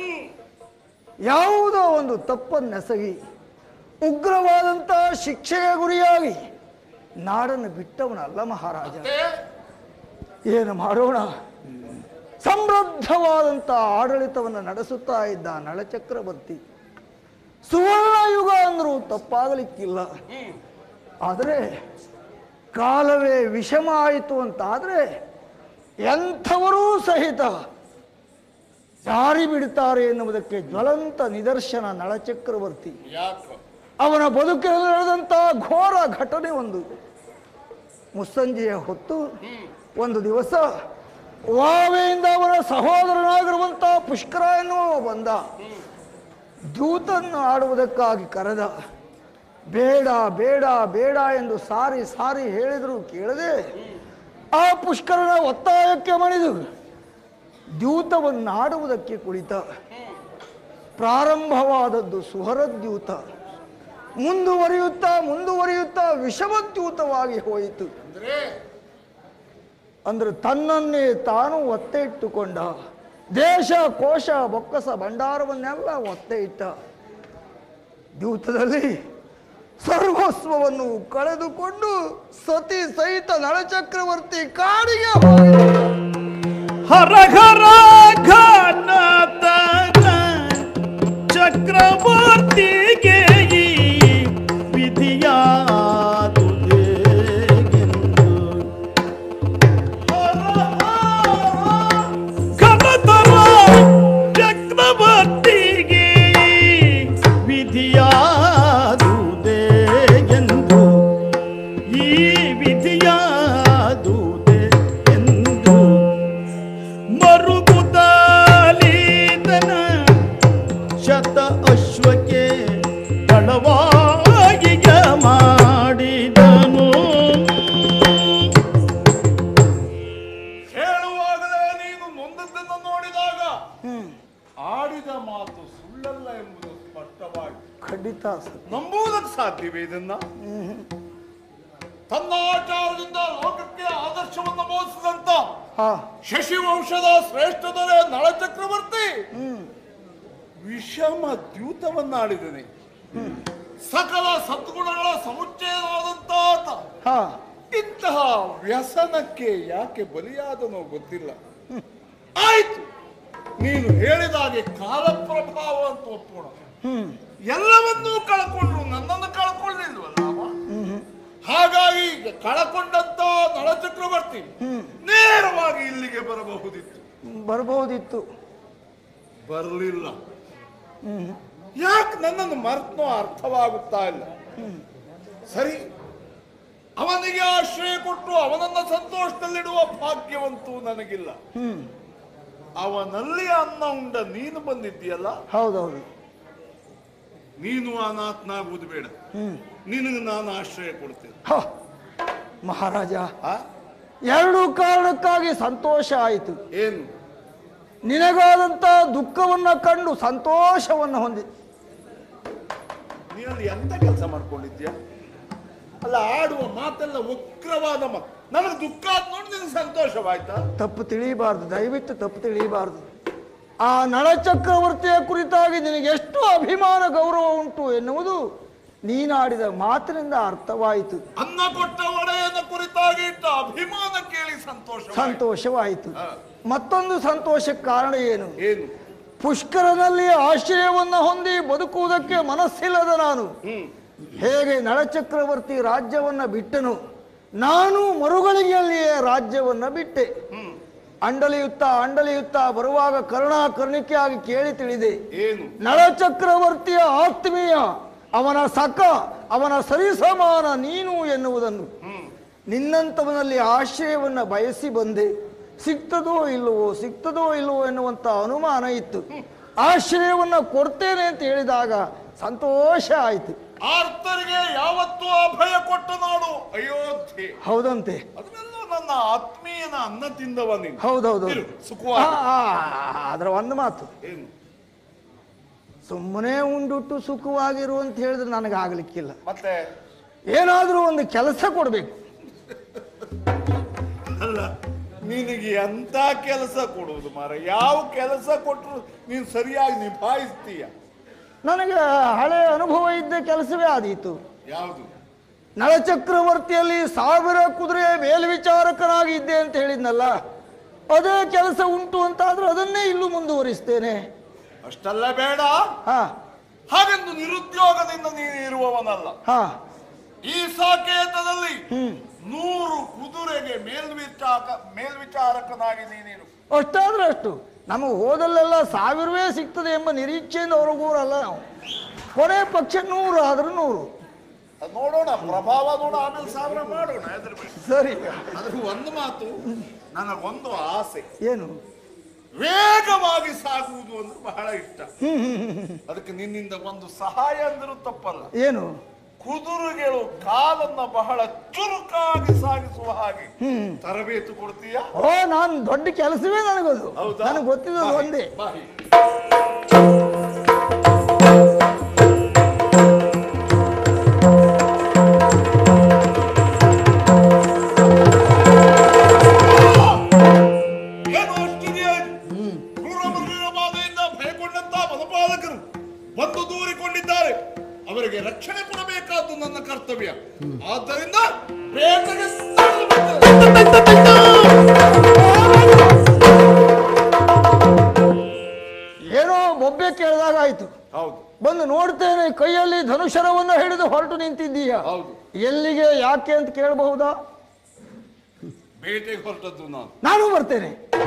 ಯಾವುದೋ ಒಂದು ತಪ್ಪನ್ನೆಸಗಿ ಉಗ್ರವಾದಂಥ ಶಿಕ್ಷೆಗೆ ಗುರಿಯಾಗಿ ನಾಡನ್ನು ಬಿಟ್ಟವನಲ್ಲ ಮಹಾರಾಜ ಏನು ಮಾಡೋಣ ಸಮೃದ್ಧವಾದಂಥ ಆಡಳಿತವನ್ನು ನಡೆಸುತ್ತಾ ಇದ್ದ ನಳಚಕ್ರವರ್ತಿ ಸುವರ್ಣ ಯುಗ ಅಂದರೂ ತಪ್ಪಾಗಲಿಕ್ಕಿಲ್ಲ ಆದರೆ ಕಾಲವೇ ವಿಷಮ ಆಯಿತು ಅಂತಾದರೆ ಎಂಥವರೂ ಸಹಿತ ಜಾರಿ ಬಿಡುತ್ತಾರೆ ಎನ್ನುವುದಕ್ಕೆ ಜ್ವಲಂತ ನಿದರ್ಶನ ನಳಚಕ್ರವರ್ತಿ
ಯಾಕೆ
ಅವನ ಬದುಕಿನಲ್ಲಿ ನಡೆದಂಥ ಘೋರ ಘಟನೆ ಒಂದು ಮುಸ್ಸಂಜೆಯ ಹೊತ್ತು ಒಂದು ದಿವಸ ವಾವೆಯಿಂದ ಅವನ ಸಹೋದರನಾಗಿರುವಂಥ ಪುಷ್ಕರ ಎನ್ನುವ ಬಂದ ದೂತನ್ನು ಆಡುವುದಕ್ಕಾಗಿ ಕರೆದ ಬೇಡ ಬೇಡ ಬೇಡ ಎಂದು ಸಾರಿ ಸಾರಿ ಹೇಳಿದರೂ ಕೇಳದೆ ಆ ಪುಷ್ಕರನ ಒತ್ತಾಯಕ್ಕೆ ಮಣಿದು ದ್ಯೂತವನ್ನಾಡುವುದಕ್ಕೆ ಕುಳಿತ ಪ್ರಾರಂಭವಾದದ್ದು ಸುಹರದ್ಯೂತ ಮುಂದುವರಿಯುತ್ತಾ ಮುಂದುವರಿಯುತ್ತಾ ವಿಷಮದ್ಯೂತವಾಗಿ ಹೋಯಿತು
ಅಂದ್ರೆ
ಅಂದ್ರೆ ತನ್ನನ್ನೇ ತಾನು ಒತ್ತೆ ಇಟ್ಟುಕೊಂಡ ದೇಶ ಕೋಶ ಬೊಕ್ಕಸ ಭಂಡಾರವನ್ನೆಲ್ಲ ಒತ್ತೆ ಇಟ್ಟ ದ್ಯೂತದಲ್ಲಿ ಸರ್ವಸ್ವವನ್ನು ಕಳೆದುಕೊಂಡು ಸತಿ ಸಹಿತ ನಳಚಕ್ರವರ್ತಿ ಕಾಡಿಗೆ ಹೋಗಿದ
ಹರ ಹರ ಘನತನ ಚಕ್ರವರ್ತಿಗೆ ಈ ವಿಧಿಯಾದುದೇಗೆಂದು. ಘನತರ ಚಕ್ರವರ್ತಿಗೆ ಈ ವಿಧಿಯಾದುದೇಗೆಂದು ಈ ವಿಧಿಯಾದುದೆ ಎಂದು ಮರುಗುತ್ತಲೀತನ ಶತ ಅಶ್ವಕ್ಕೆ ತಡವಾಗಿಗ ಮಾಡಿದನು
ಹೇಳುವಾಗಲೇ ನೀನು ನೊಂದದ್ದನ್ನು ನೋಡಿದಾಗ ಆಡಿದ ಮಾತು ಸುಳ್ಳಲ್ಲ ಎಂಬುದು ಸ್ಪಷ್ಟವಾಗಿ
ಖಂಡಿತ ಸತ್ಯ.
ನಂಬುವುದಕ್ಕೆ ಸಾಧ್ಯವೇ ಇದನ್ನ ತನ್ನ ಆಚಾರದಿಂದ ಲೋಕಕ್ಕೆ ಆದರ್ಶವನ್ನು ಬೋಧಿಸಿದಂತ
ಹಾ
ಶಶಿವಂಶದ ಶ್ರೇಷ್ಠ ದೊರೆ ನಳಚಕ್ರವರ್ತಿ ವಿಷಮ ದ್ಯೂತವನ್ನಾಡಿದನೆ ಸಕಲ ಸದ್ಗುಣಗಳ ಸಮುಚ್ಚಯವಾದಂತ ಆತ
ಹಾ
ಇಂತಹ ವ್ಯಸನಕ್ಕೆ ಯಾಕೆ ಬಲಿಯಾದನೋ ಗೊತ್ತಿಲ್ಲ ಆಯ್ತು ನೀನು ಹೇಳಿದ ಹಾಗೆ ಕಾಲ ಪ್ರಭಾವ ಅಂತ ಒಪ್ಪೋಣ
ಹ್ಮ್
ಎಲ್ಲವನ್ನೂ ಕಳ್ಕೊಂಡ್ರು ನನ್ನನ್ನು ಕಳ್ಕೊಳ್ಳಿಲ್ವಲ್ಲ ಅವ? ಹಾಗಾಗಿ ಈಗ ಕಳಕೊಂಡಂತ ನಳಚಕ್ರವರ್ತಿ ನೇರವಾಗಿ ಇಲ್ಲಿಗೆ ಬರಬಹುದಿತ್ತು
ಬರಬಹುದಿತ್ತು
ಬರಲಿಲ್ಲ ಯಾಕೆ ನನ್ನನ್ನು ಮರ್ತನೋ ಅರ್ಥವಾಗುತ್ತಾ ಇಲ್ಲ ಸರಿ ಅವನಿಗೆ ಆಶ್ರಯ ಕೊಟ್ಟು ಅವನನ್ನ ಸಂತೋಷದಲ್ಲಿಡುವ ಭಾಗ್ಯವಂತೂ ನನಗಿಲ್ಲ
ಹ್ಮ್
ಅವನಲ್ಲಿ ಅನ್ನ ಉಂಡ ನೀನು ಬಂದಿದ್ದೀಯಲ್ಲ
ಹೌದೌದು
ನೀನು ಅನಾಥನಾಗುವುದು ಬೇಡ
ಹ್ಮ್
ನಿನಗೆ ನಾನು ಆಶ್ರಯ ಕೊಡ್ತೇನೆ
ಹ, ಮಹಾರಾಜ
ಆ?
ಎರಡು ಕಾರಣಕ್ಕಾಗಿ ಸಂತೋಷ ಆಯಿತು
ಏನು
ನಿನಗಾದಂತ ದುಃಖವನ್ನ ಕಂಡು ಸಂತೋಷವನ್ನು ಹೊಂದಿ
ನೀನಲ್ಲಿ ಎಂತ ಕೆಲಸ ಮಾಡ್ಕೊಂಡಿದ್ಯಾ ಅಲ್ಲ ಆಡುವ ಮಾತೆಲ್ಲ ವಕ್ರವಾದ ಮಾತು ನನಗೆ ದುಃಖ ಆದ್ ನೋಡಿ ನಿನಗೆ ಸಂತೋಷವಾಯ್ತಾ
ತಪ್ಪು ತಿಳಿಯಬಾರ್ದು ದಯವಿಟ್ಟು ತಪ್ಪು ತಿಳಿಯಬಾರ್ದು ಆ ನಳಚಕ್ರವರ್ತಿಯ ಕುರಿತಾಗಿ ನಿನಗೆ ಎಷ್ಟು ಅಭಿಮಾನ ಗೌರವ ಉಂಟು ಎನ್ನುವುದು ನೀನಾಡಿದ ಮಾತಿನಿಂದ ಅರ್ಥವಾಯಿತು
ಅನ್ನ ಕೊಟ್ಟ ಒಡೆಯನ ಕುರಿತಾಗಿ ಇಟ್ಟ ಅಭಿಮಾನ ಕೇಳಿ ಸಂತೋಷ
ಸಂತೋಷವಾಯಿತು
ಹಾ.
ಮತ್ತೊಂದು ಸಂತೋಷಕ್ಕೆ ಕಾರಣ ಏನು
ಏನು
ಪುಷ್ಕರನಲ್ಲಿ ಆಶ್ರಯವನ್ನ ಹೊಂದಿ ಬದುಕುವುದಕ್ಕೆ ಮನಸ್ಸಿಲ್ಲದ ನಾನು
ಹ್ಮ್
ಹೇಗೆ ನಳಚಕ್ರವರ್ತಿ ರಾಜ್ಯವನ್ನ ಬಿಟ್ಟನು ನಾನು ಮರುಗಳಿಗೆಯಲ್ಲಿಯೇ ರಾಜ್ಯವನ್ನ ಬಿಟ್ಟೆ ಅಂಡಲಿಯುತ್ತಾ ಅಂಡಲಿಯುತ್ತಾ ಬರುವಾಗ ಕರುಣಾ ಕರುಣಿಕೆಯಾಗಿ ಕೇಳಿ ತಿಳಿದೆ
ಏನು
ನಳಚಕ್ರವರ್ತಿಯ ಆತ್ಮೀಯ ಅವನ ಸಖ ಅವನ ಸರಿಸಮಾನ ನೀನು ಎನ್ನುವುದನ್ನು ನಿನ್ನಂತವನಲ್ಲಿ ಆಶ್ರಯವನ್ನ ಬಯಸಿ ಬಂದೆ ಸಿಗ್ತದೋ ಇಲ್ಲವೋ ಸಿಗ್ತದೋ ಇಲ್ಲವೋ ಎನ್ನುವಂತ ಅನುಮಾನ ಇತ್ತು ಆಶ್ರಯವನ್ನ ಕೊಡ್ತೇನೆ ಅಂತ ಹೇಳಿದಾಗ ಸಂತೋಷ ಆಯಿತು
ಆರ್ತರಿಗೆ ಯಾವತ್ತೂ ಅಭಯ ಕೊಟ್ಟ ನಾಡು ಅಯೋಧ್ಯೆ
ಹೌದಂತೆ
ಅದನ್ನೆಲ್ಲ ನನ್ನ ಆತ್ಮೀಯನ ಅನ್ನ ತಿಂದವ ನೀನು
ಹೌದೌದು
ಇರು, ಸುಖವಾಗಿ.
ಅದರ ಒಂದು ಮಾತು
ಏನು
ಸುಮ್ಮನೆ ಉಂಡುಟ್ಟು ಸುಖವಾಗಿರು ಅಂತ ಹೇಳಿದ್ರೆ ನನಗೆ ಆಗ್ಲಿಕ್ಕಿಲ್ಲ
ಮತ್ತೆ
ಏನಾದರೂ ಒಂದು ಕೆಲಸ ಕೊಡಬೇಕು
ಅಲ್ಲ ನಿನಗೆ ಎಂತ ಕೆಲಸ ಕೊಡುವುದು ಮಾರ ಯಾವ ಕೆಲಸ ಕೊಟ್ಟರು ನೀನು ಸರಿಯಾಗಿ ನಿಭಾಯಿಸ್ತೀಯ
ನನಗೆ ಹಳೆ ಅನುಭವ ಇದ್ದ ಕೆಲಸವೇ ಆದೀತು
ಯಾವುದು
ನಳಚಕ್ರವರ್ತಿಯಲ್ಲಿ ಸಾವಿರ ಕುದುರೆ ಮೇಲ್ವಿಚಾರಕನಾಗಿ ಇದ್ದೆ ಅಂತ ಹೇಳಿದ್ನಲ್ಲ ಅದೇ ಕೆಲಸ ಉಂಟು ಅಂತಾದ್ರೆ ಅದನ್ನೇ ಇಲ್ಲೂ ಮುಂದುವರಿಸ್ತೇನೆ
ಅಷ್ಟಲ್ಲ ಬೇಡ
ಹಾ
ಹಾಗೆಂದು ನಿರುದ್ಯೋಗದಿಂದ ನೀನು ಇರುವವನಲ್ಲ
ಹಾ
ಈ ಸಾಕೇತದಲ್ಲಿ
ಹ್ಮ್
ನೂರು ಕುದುರೆಗೆ ಮೇಲ್ವಿಚಾರಕ ಮೇಲ್ವಿಚಾರಕನಾಗಿ ನೀನಿರು
ಅಷ್ಟಾದ್ರೆ ಅಷ್ಟು ನಮಗೆ ಹೋದಲ್ಲೆಲ್ಲ ಸಾವಿರವೇ ಸಿಗ್ತದೆ ಎಂಬ ನಿರೀಕ್ಷೆಯಿಂದ ಹೊರಗೂರಲ್ಲ ನಾವು ಕೊನೆ ಪಕ್ಷ ನೂರು ಆದ್ರೂ ನೂರು
ಅದ್ ನೋಡೋಣ ಪ್ರಭಾವ ನೋಡ ಆಮೇಲೆ ಸಾವಿರ ಮಾಡೋಣ ಅದ್ರ ಬಗ್ಗೆ
ಸರಿ
ಅದ್ರ ಒಂದು ಮಾತು ನನಗೊಂದು ಆಸೆ
ಏನು
ವೇಗವಾಗಿ ಸಾಗುವುದು ಅಂದ್ರೆ ಬಹಳ ಇಷ್ಟ ಅದಕ್ಕೆ ನಿನ್ನಿಂದ ಒಂದು ಸಹಾಯ ಅಂದರೂ ತಪ್ಪಲ್ಲ
ಏನು
ಕುದುರೆಗಳು ಕಾಲನ್ನ ಬಹಳ ಚುರುಕಾಗಿ ಸಾಗಿಸುವ ಹಾಗೆ ತರಬೇತು ಕೊಡ್ತೀಯಾ
ಓ ನಾನು ದೊಡ್ಡ ಕೆಲಸವೇ ನನಗದು
ಹೌದಾ
ನನಗೆ ಗೊತ್ತಿರೋದು
ಬಾ
ಒಂದೇ
ಬಾ ಹೀಗೆ. ಏನು ಅಷ್ಟಿದೆಯಾ? ಕ್ರೂರಮೃಗಗಳ ಬಾಧೆಯಿಂದ ಭಯಗೊಂಡಂತ ಬಲಪಾಲಕರು ಬಂದು ದೂರಿಕೊಂಡಿದ್ದಾರೆ ಅವರಿಗೆ ರಕ್ಷಣೆ ಕೊಡಬೇಕಾದ್ದು ನನ್ನ ಕರ್ತವ್ಯ ಆದ್ದರಿಂದ ಬೇಟೆಗೆ ತಳ್ಳಿಬಿಟ್ಟೆ.
ಏನೋ ಬೊಬ್ಬೆ ಕೇಳಿದಾಗ ಆಯ್ತು
ಹೌದು
ಬಂದು ನೋಡ್ತೇನೆ ಕೈಯಲ್ಲಿ ಧನುಷರವನ್ನು ಹಿಡಿದು ಹೊರಟು ನಿಂತಿದ್ದೀಯ
ಹೌದು
ಎಲ್ಲಿಗೆ ಯಾಕೆ ಅಂತ ಕೇಳಬಹುದಾ
ಬೇಟೆಗೆ ಹೊರಟದ್ದು ನಾನು
ನಾನು ಬರ್ತೇನೆ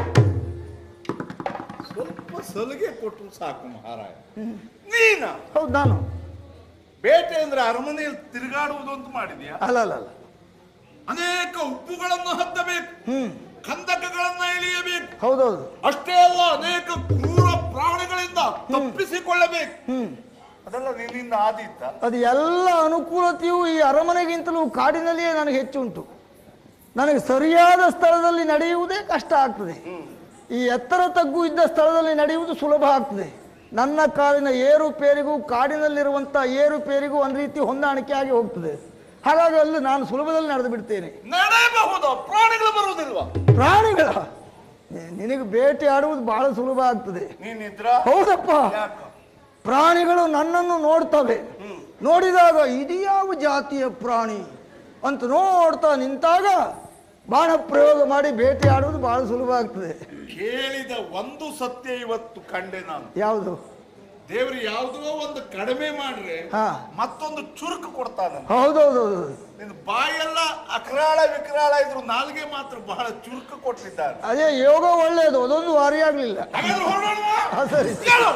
ಸ್ವಲ್ಪ ಸಲಿಗೆ ಕೊಟ್ಟರು ಸಾಕು ಮಹಾರಾಯ ನೀನ
ಹೌದು ನಾನು
ಬೇಟೆ ಅಂದ್ರೆ ಅರಮನೆಯಲ್ಲಿ ತಿರುಗಾಡುವುದು ಅಂತ ಮಾಡಿದ್ಯಾ
ಅಲ್ಲ ಅಲ್ಲ ಅಲ್ಲ
ಅನೇಕ ಉಪ್ಪುಗಳನ್ನು ಹತ್ತಬೇಕು
ಹ್ಮ್
ಕಂದಕಗಳನ್ನ ಎಳೆಯಬೇಕು
ಹೌದೌದು
ಅಷ್ಟೇ ಅಲ್ಲ ಅನೇಕ ಕ್ರೂರ ಪ್ರಾಣಿಗಳಿಂದ ತಪ್ಪಿಸಿಕೊಳ್ಳಬೇಕು
ಹ್ಮ್
ಅದೆಲ್ಲ ನಿನ್ನಿಂದ ಆದೀತ
ಅದು ಎಲ್ಲ ಅನುಕೂಲತೆಯು ಈ ಅರಮನೆಗಿಂತಲೂ ಕಾಡಿನಲ್ಲಿಯೇ ನನಗೆ ಹೆಚ್ಚು ಉಂಟು ನನಗೆ ಸರಿಯಾದ ಸ್ಥಳದಲ್ಲಿ ನಡೆಯುವುದೇ ಕಷ್ಟ ಆಗ್ತದೆ ಈ ಎತ್ತರ ತಗ್ಗು ಇದ್ದ ಸ್ಥಳದಲ್ಲಿ ನಡೆಯುವುದು ಸುಲಭ ಆಗ್ತದೆ ನನ್ನ ಕಾಲಿನ ಏರುಪೇರಿಗೂ ಕಾಡಿನಲ್ಲಿರುವಂಥ ಏರುಪೇರಿಗೂ ಒಂದು ರೀತಿ ಹೊಂದಾಣಿಕೆ ಆಗಿ ಹೋಗ್ತದೆ ಹಾಗಾಗಿ ಅಲ್ಲಿ ನಾನು ಸುಲಭದಲ್ಲಿ ನಡೆದು ಬಿಡ್ತೇನೆ
ನಡೆಯಬಹುದಾ ಪ್ರಾಣಿಗಳು ಬರುವುದಿಲ್ವಾ
ಪ್ರಾಣಿಗಳ ನಿ- ನಿನಗೆ ಬೇಟೆ ಆಡುವುದು ಬಹಳ ಸುಲಭ ಆಗ್ತದೆ
ನೀನಿದ್ರ
ಹೌದಪ್ಪ
ಯಾಕ
ಪ್ರಾಣಿಗಳು ನನ್ನನ್ನು ನೋಡ್ತವೆ ನೋಡಿದಾಗ ಇದು ಯಾವ ಜಾತಿಯ ಪ್ರಾಣಿ ಅಂತ ನೋಡ್ತಾ ನಿಂತಾಗ ಬಾಣ ಪ್ರಯೋಗ ಮಾಡಿ ಬೇಟೆ ಆಡುವುದು ಬಹಳ ಸುಲಭ ಆಗ್ತದೆ
ಕೇಳಿದ ಒಂದು ಸತ್ಯ ಇವತ್ತು ಕಂಡೆ ನಾನು
ಯಾವುದು
ದೇವ್ರು ಯಾವುದೋ ಒಂದು ಕಡಿಮೆ ಮಾಡ್ರೆ
ಹಾ
ಮತ್ತೊಂದು ಚುರುಕು ಕೊಡ್ತಾನೆ
ಹೌದೌದೌದು
ನಿನ್ನ ಬಾಯೆಲ್ಲ ಅಕ್ರಾಳ ವಿಕ್ರಾಳ ಇದ್ರು ನಾಲ್ಗೆ ಮಾತ್ರ ಬಹಳ ಚುರುಕು ಕೊಟ್ಟಿದ್ದಾರೆ
ಅದೇ ಯೋಗ ಒಳ್ಳೆಯದು ಅದೊಂದು ವಾರಿ ಆಗ್ಲಿಲ್ಲ
ಹಾಗಾದ್ರೆ ಹೊರಡೋಣವಾ?
ಹಾ, ಸರಿ
ಹೇಳು.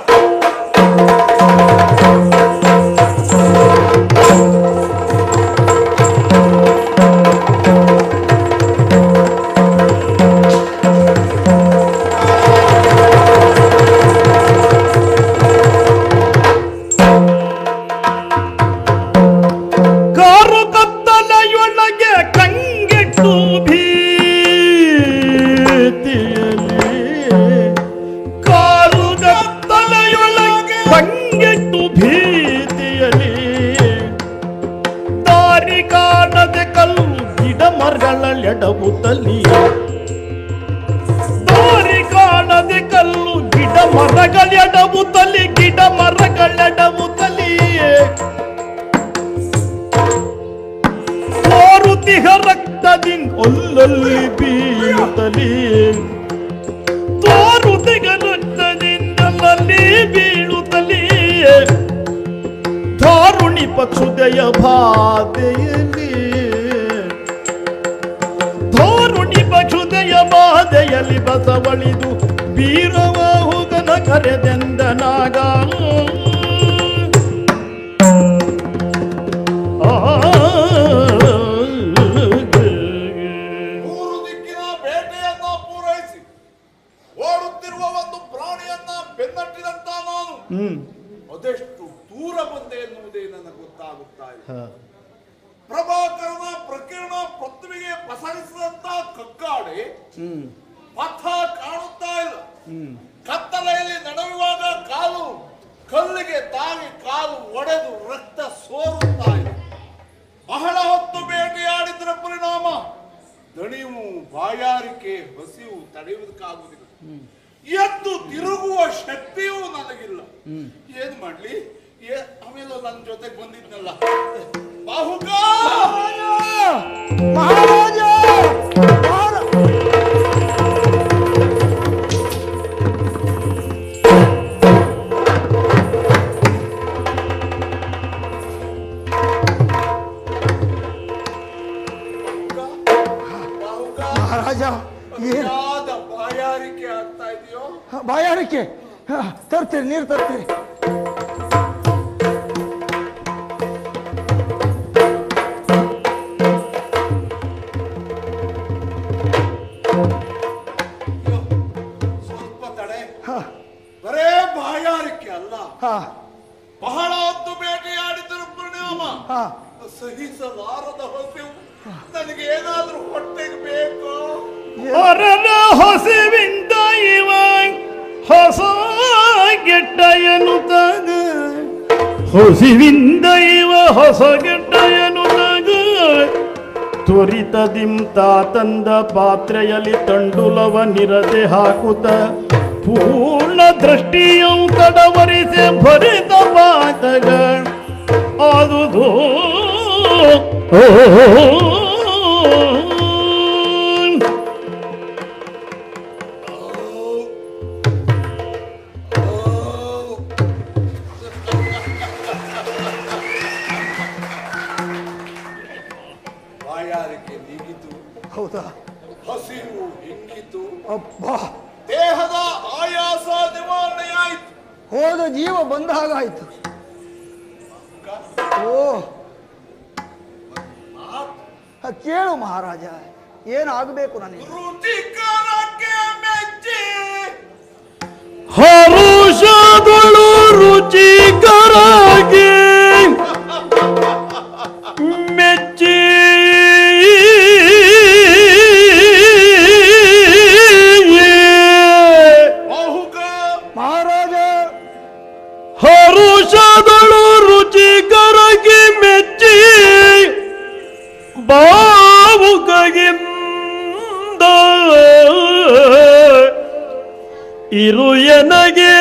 ಕಾರು ಕತ್ತಲೆಯೊಳಗೆ ಕಂಗೆಟ್ಟು ಭೀತಿಯಲ್ಲಿ ಕಾರು ಕತ್ತಲೆಯೊಳಗೆ ಕಂಗೆಟ್ಟು ಭೀತಿಯಲ್ಲಿ ದಾರಿ ಕಾಣದೆ ಕಲ್ಲು ಗಿಡ ಮರಗಳೆಡವುತ್ತಲಿ ದಾರಿ ಕಾಣದೆ ಕಲ್ಲು ಗಿಡ ಮರಗಳೆಡವುತ್ತಲಿ ಗಿಡ ಮರಗಳೆಡವುತ್ತಲಿ ಸುರಿಯುತ್ತಿಹ ರಕ್ತದಿಂದ ಒಲ್ಲೊಲ್ಲಿ ಬೀಳುತ್ತಲೇ ತೋರುತ್ತಿಗ ರಕ್ತದಿಂದಲಲ್ಲಿ ಬೀಳುತ್ತಲೇ ಧಾರುಣಿ ಪಕ್ಷುದಯ ಬಾಧೆಯಲ್ಲಿ ಧಾರುಣಿ ಪಕ್ಷುದಯ ಬಾಧೆಯಲ್ಲಿ ಬಸವಳಿದು ಬೀರವಾಹುಗನ ಕರೆದೆಂದನಾಗ
ಮೂರು ದಿಕ್ಕಿನ ಬೇಟೆಯನ್ನ ಪೂರೈಸಿ ಓಡುತ್ತಿರುವ ಒಂದು ಪ್ರಾಣಿಯನ್ನ ಬೆನ್ನಟ್ಟಿದಂತ ನಾನು
ಹ್ಮ್
ಅದೆಷ್ಟು ದೂರ ಬಂದೆ ಎನ್ನುವುದೇ ನನಗೆ ಗೊತ್ತಾಗುತ್ತಾ ಇದೆ ಪ್ರಭಾಕರನ ಪ್ರಕಿರಣ ಪೃಥ್ವಿಗೆ ಪಸರಿಸಿದಂತ ಕಗ್ಗಾಡೆ
ಹ್ಮ್
ಪಥ ಕಾಣುತ್ತಾ ಇಲ್ಲ ಕತ್ತಲೆಯಲ್ಲಿ ನಡೆಯುವಾಗ ಕಾಲು ಕಲ್ಲಿಗೆ ತಾಗಿ ಕಾಲು ಒಡೆದು ರಕ್ತ ಸೋರುತ್ತಾ ಇದೆ ಬಹಳ ಹೊತ್ತು ಬೇಟೆಯಾಡಿದ್ರ ಪರಿಣಾಮ ದಣಿವು ಬಾಯಾರಿಕೆ ಹಸಿವು ತಡೆಯುವುದಕ್ಕಾಗುವುದಿಲ್ಲ ಎದ್ದು ತಿರುಗುವ ಶಕ್ತಿಯೂ ನನಗಿಲ್ಲ ಏನ್ ಮಾಡ್ಲಿ ಏ- ಆಮೇಲೆ ನನ್ನ ಜೊತೆಗೆ ಬಂದಿದ್ನಲ್ಲ ಬಾಹುಕ
ಮಹಾರಾಜ ಮಹಾರ-
ಬಾಹುಕ
ಮಹಾರಾಜ ಏನು
ಯಾವ್ದ ಬಾಯಾರಿಕೆ ಆಗ್ತಾ ಇದೆಯೋ
ಬಾಯಾರಿಕೆ ಹ, ತರ್ತೀರಿ ನೀರು ತರ್ತೀರಿ
ಅಯ್ಯೋ, ಸ್ವಲ್ಪ ತಡೆ
ಹ,
ಬರೇ ಬಾಯಾರಿಕೆ ಅಲ್ಲ
ಹ,
ಬಹಳ ಹೊತ್ತು ಬೇಟೆಯಾಡಿದ್ರ ಪರಿಣಾಮ
ಹ.
ಸಹಿಸಲಾರದ ಹಸಿವು ನನಗೆ ಏನಾದ್ರೂ ಹೊಟ್ಟೆಗೆ ಬೇಕು
ಹೊರನ ಹೊಸವಿಂದ ಇವ ಹೊಸ ಗೆಟ್ಟ ಎನ್ನುತ್ತಾಗ ಹೊಸಿವಿಂದ ಇವ ಹೊಸ ಗೆಟ್ಟ ಎನ್ನುತ್ತಾಗ ತ್ವರಿತದಿಂತ ತಂದ ಪಾತ್ರೆಯಲ್ಲಿ ತಂಡುಲವ ನಿರದೆ ಹಾಕುತ್ತ ಪೂರ್ಣ ದೃಷ್ಟಿಯು ತಡವರಿಸಿ ಭರಿತ ಪಾತಗ ಆದುದು ಓ
ಬಾಯಾರಿಕೆ ನೀಗಿತು
ಹೌದಾ
ಹಸಿವು ಹಿಂಗಿತು
ಅಬ್ಬಾ
ದೇಹದ ಆಯಾಸ ನಿವಾರಣೆಯಾಯಿತು
ಹೋದ ಜೀವ ಬಂದ ಹಾಗಾಯ್ತು ಓ ಹ, ಕೇಳು ಮಹಾರಾಜ ಏನಾಗಬೇಕು ನನಗೆ
ರುಚಿಕರಕ್ಕೆ ಮೆಚ್ಚಿ
ಹರುಷದಳು ರುಚಿಕರಾಗಿ ಮೆಚ್ಚಿ
ಬಾಹುಕ
ಮಹಾರಾಜ
ಹರುಷದಳು ರುಚಿಕರಗಿ ಮೆಚ್ಚಿ ಬಾವುಕಗಿಂದ ಇರು ಎನಗೆ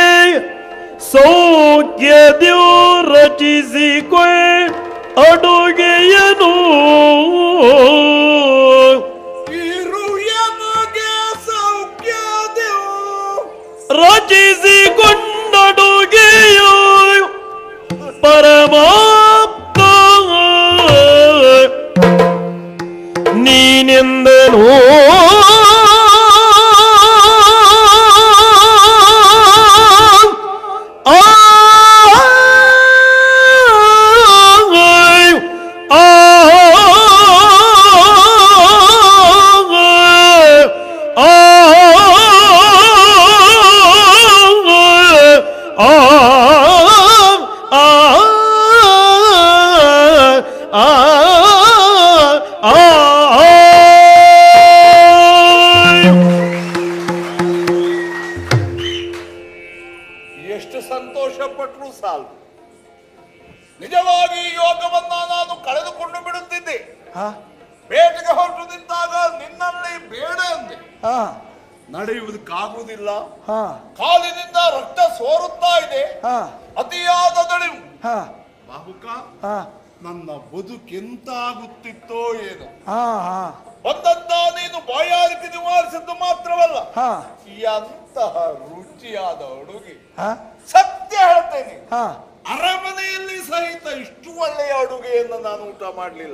ಸೌಖ್ಯದ್ಯು ರಚಿಸಿಕೊ ಅಡುಗೆಯನು
ಇರು ಎನಗೆ ಸೌಖ್ಯದೆವು
ರಚಿಸಿಕೊಂಡಡುಗೆಯು ಪರಮಾಪ್ತ ನೀನೆಂದನು
ಎಷ್ಟು ಸಂತೋಷ ಪಟ್ಟರು ಸಾಲದು ನಿಜವಾಗಿ ಯೋಗವನ್ನ ನಾನು ಕಳೆದುಕೊಂಡು ಬಿಡುತ್ತಿದ್ದೆ
ಹಾ
ಬೇಟೆಗೆ ಹೊರಟು ನಿಂತಾಗ ನಿನ್ನಲ್ಲಿ ಬೇಡ ಅಂದೆ
ಹಾ
ನಡೆಯುವುದಕ್ಕಾಗುವುದಿಲ್ಲ
ಹಾ
ಕಾಲಿನಿಂದ ರಕ್ತ ಸೋರುತ್ತಾ ಇದೆ
ಹಾ
ಅತಿಯಾದ ದಣಿವು
ಹಾ
ಬಾಹುಕ
ಹಾ
ನನ್ನ ಬದುಕೆಂತಾಗುತ್ತಿತ್ತೋ ಏನು
ಹಾ ಹಾ
ಒಂದಂತ ನೀನು ಬಾಯಾರಿಕೆ ನಿವಾರಿಸಿದ್ದು ಮಾತ್ರವಲ್ಲ
ಹಾ
ಎಂತಹ ರುಚಿಯಾದ ಅಡುಗೆ
ಹಾ
ಸತ್ಯ ಹೇಳ್ತೇನೆ
ಹಾ
ಅರಮನೆಯಲ್ಲಿ ಸಹಿತ ಇಷ್ಟು ಒಳ್ಳೆಯ ಅಡುಗೆಯನ್ನು ನಾನು ಊಟ ಮಾಡಲಿಲ್ಲ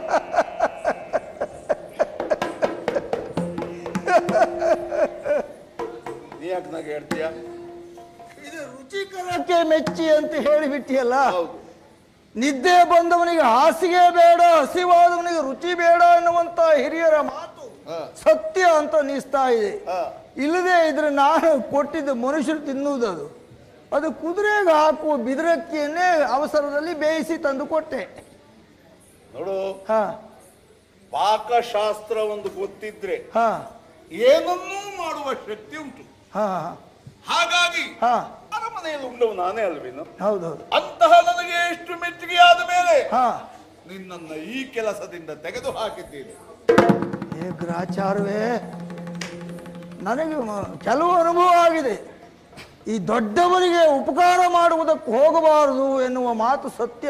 ನೀ ಯಾಕೆ ನನಗೆ ಹೇಳ್ತೀಯ
ಇದು ರುಚಿಕರಕ್ಕೆ ಮೆಚ್ಚಿ ಅಂತ ಹೇಳಿಬಿಟ್ಟಿಯಲ್ಲ
ಹೌದು
ನಿದ್ದೆ ಬಂದವನಿಗೆ ಹಾಸಿಗೆ ಬೇಡ ಹಸಿವಾದವನಿಗೆ ರುಚಿ ಬೇಡ ಎನ್ನುವಂತ ಹಿರಿಯರ ಮಾತು
ಹಾ.
ಸತ್ಯ ಅಂತ ಅನಿಸ್ತಾ ಇದೆ
ಹಾ.
ಇಲ್ಲದೆ ಇದ್ರೆ ನಾನು ಕೊಟ್ಟಿದ್ದು ಮನುಷ್ಯರು ತಿನ್ನುವುದು ಅದು ಅದು ಕುದುರೆಗೆ ಹಾಕುವ ಬಿದಿರಕ್ಕಿಯನ್ನೇ ಅವಸರದಲ್ಲಿ ಬೇಯಿಸಿ ತಂದು ಕೊಟ್ಟೆ
ನೋಡು
ಹಾ
ಪಾಕಶಾಸ್ತ್ರ ಒಂದು ಗೊತ್ತಿದ್ರೆ
ಹಾ
ಏನನ್ನೂ ಮಾಡುವ ಶಕ್ತಿ ಉಂಟು
ಹಾ
ಹಾಗಾಗಿ
ಹಾ
ಅರಮನೆಯಲ್ಲಿ ಉಂಡವು ನಾನೇ ಅಲ್ವೇನು
ಹೌದೌದು
ಅಂತಹ ನನಗೆ ಎಷ್ಟು ಮೆಚ್ಚುಗೆಯಾದ ಮೇಲೆ
ಹಾ
ನಿನ್ನನ್ನ ಈ ಕೆಲಸದಿಂದ ತೆಗೆದು ಹಾಕಿದ್ದೇನೆ
ಏ ಗ್ರಾಚಾರವೇ ನನಗೆ ಮ- ಕೆಲವು ಅನುಭವ ಆಗಿದೆ ಈ ದೊಡ್ಡವರಿಗೆ ಉಪಕಾರ ಮಾಡುವುದಕ್ಕೆ ಹೋಗಬಾರದು ಎನ್ನುವ ಮಾತು ಸತ್ಯ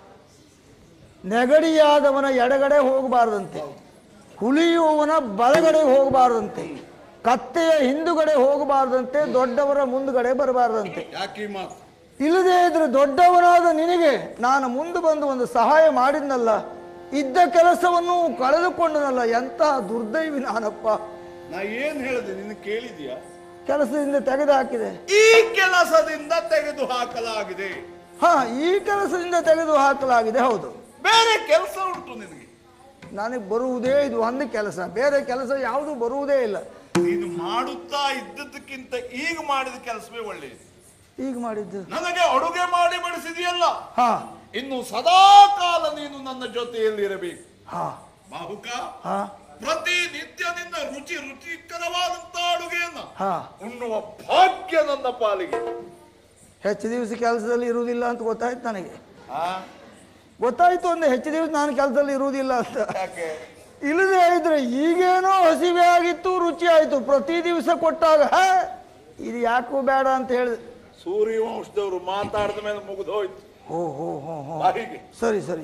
ನೆಗಡಿಯಾದವನ ಎಡಗಡೆ ಹೋಗಬಾರದಂತೆ ಹುಲಿಯುವವನ ಬಲಗಡೆ ಹೋಗಬಾರದಂತೆ ಕತ್ತೆಯ ಹಿಂದುಗಡೆ ಹೋಗಬಾರದಂತೆ ದೊಡ್ಡವರ ಮುಂದುಗಡೆ ಬರಬಾರದಂತೆ
ಯಾಕೆ ಈ ಮಾತು
ಇಲ್ಲದೇ ಇದ್ರೆ ದೊಡ್ಡವನಾದ ನಿನಗೆ ನಾನು ಮುಂದೆ ಬಂದು ಒಂದು ಸಹಾಯ ಮಾಡಿದ್ನಲ್ಲ ಇದ್ದ ಕೆಲಸವನ್ನು ಕಳೆದುಕೊಂಡನಲ್ಲ ಎಂತಹ ದುರ್ದೈವಿ ನಾನಪ್ಪ
ನಾ ಏನ್ ಹೇಳಿದೆ ನಿನ್ನ ಕೇಳಿದ್ಯಾ
ಕೆಲಸದಿಂದ ತೆಗೆದುಹಾಕಿದೆ
ಈ ಕೆಲಸದಿಂದ ತೆಗೆದು ಹಾಕಲಾಗಿದೆ
ಹಾ ಈ ಕೆಲಸದಿಂದ ತೆಗೆದು ಹಾಕಲಾಗಿದೆ ಹೌದು
ಬೇರೆ ಕೆಲಸ ಉಂಟು ನಿನಗೆ
ನನಗೆ ಬರುವುದೇ ಇದು ಒಂದು ಕೆಲಸ ಬೇರೆ ಕೆಲಸ ಯಾವುದು ಬರುವುದೇ ಇಲ್ಲ
ನೀನು ಮಾಡುತ್ತಾ ಇದ್ದದಕ್ಕಿಂತ ಈಗ ಮಾಡಿದ ಕೆಲಸವೇ ಒಳ್ಳೆಯದು
ಈಗ ಮಾಡಿದ್ದು
ನನಗೆ ಅಡುಗೆ ಮಾಡಿ ಬಡಿಸಿದೆಯಲ್ಲ
ಹಾ
ಇನ್ನು ಸದಾ ಕಾಲ ನೀನು ನನ್ನ ಜೊತೆಯಲ್ಲಿ ಇರಬೇಕು
ಹಾ
ಬಾಹುಕ
ಹಾ
ಪ್ರತಿನಿತ್ಯ ನಿನ್ನ ರುಚಿ ರುಚಿಕರವಾದಂತ ಅಡುಗೆಯನ್ನ
ಹಾ
ಉಣ್ಣುವ ಭಾಗ್ಯ ನನ್ನ ಪಾಲಿಗೆ
ಹೆಚ್ಚು ದಿವಸ ಕೆಲಸದಲ್ಲಿ ಇರುವುದಿಲ್ಲ ಅಂತ ಗೊತ್ತಾಯ್ತು ನನಗೆ
ಆ?
ಗೊತ್ತಾಯ್ತು ಒಂದು ಹೆಚ್ಚು ದಿವಸ ನಾನು ಕೆಲಸದಲ್ಲಿ ಇರುವುದಿಲ್ಲ ಅಂತ
ಯಾಕೆ
ಇಲ್ಲದೆ ಇದ್ರೆ ಈಗೇನೋ ಹಸಿವೆ ಆಗಿತ್ತು ರುಚಿ ಆಯಿತು ಪ್ರತಿ ದಿವಸ ಕೊಟ್ಟಾಗ ಹೇ ಇದು ಯಾಕೂ ಬೇಡ ಅಂತ ಹೇಳಿದೆ
ಸೂರ್ಯವಂಶದವರು ಮಾತಾಡಿದ ಮೇಲೆ ಮುಗಿದು ಹೋಯ್ತು
ಓ ಹೋ ಹೋ ಹೋ
ಬಾಯಿಗೆ
ಸರಿ ಸರಿ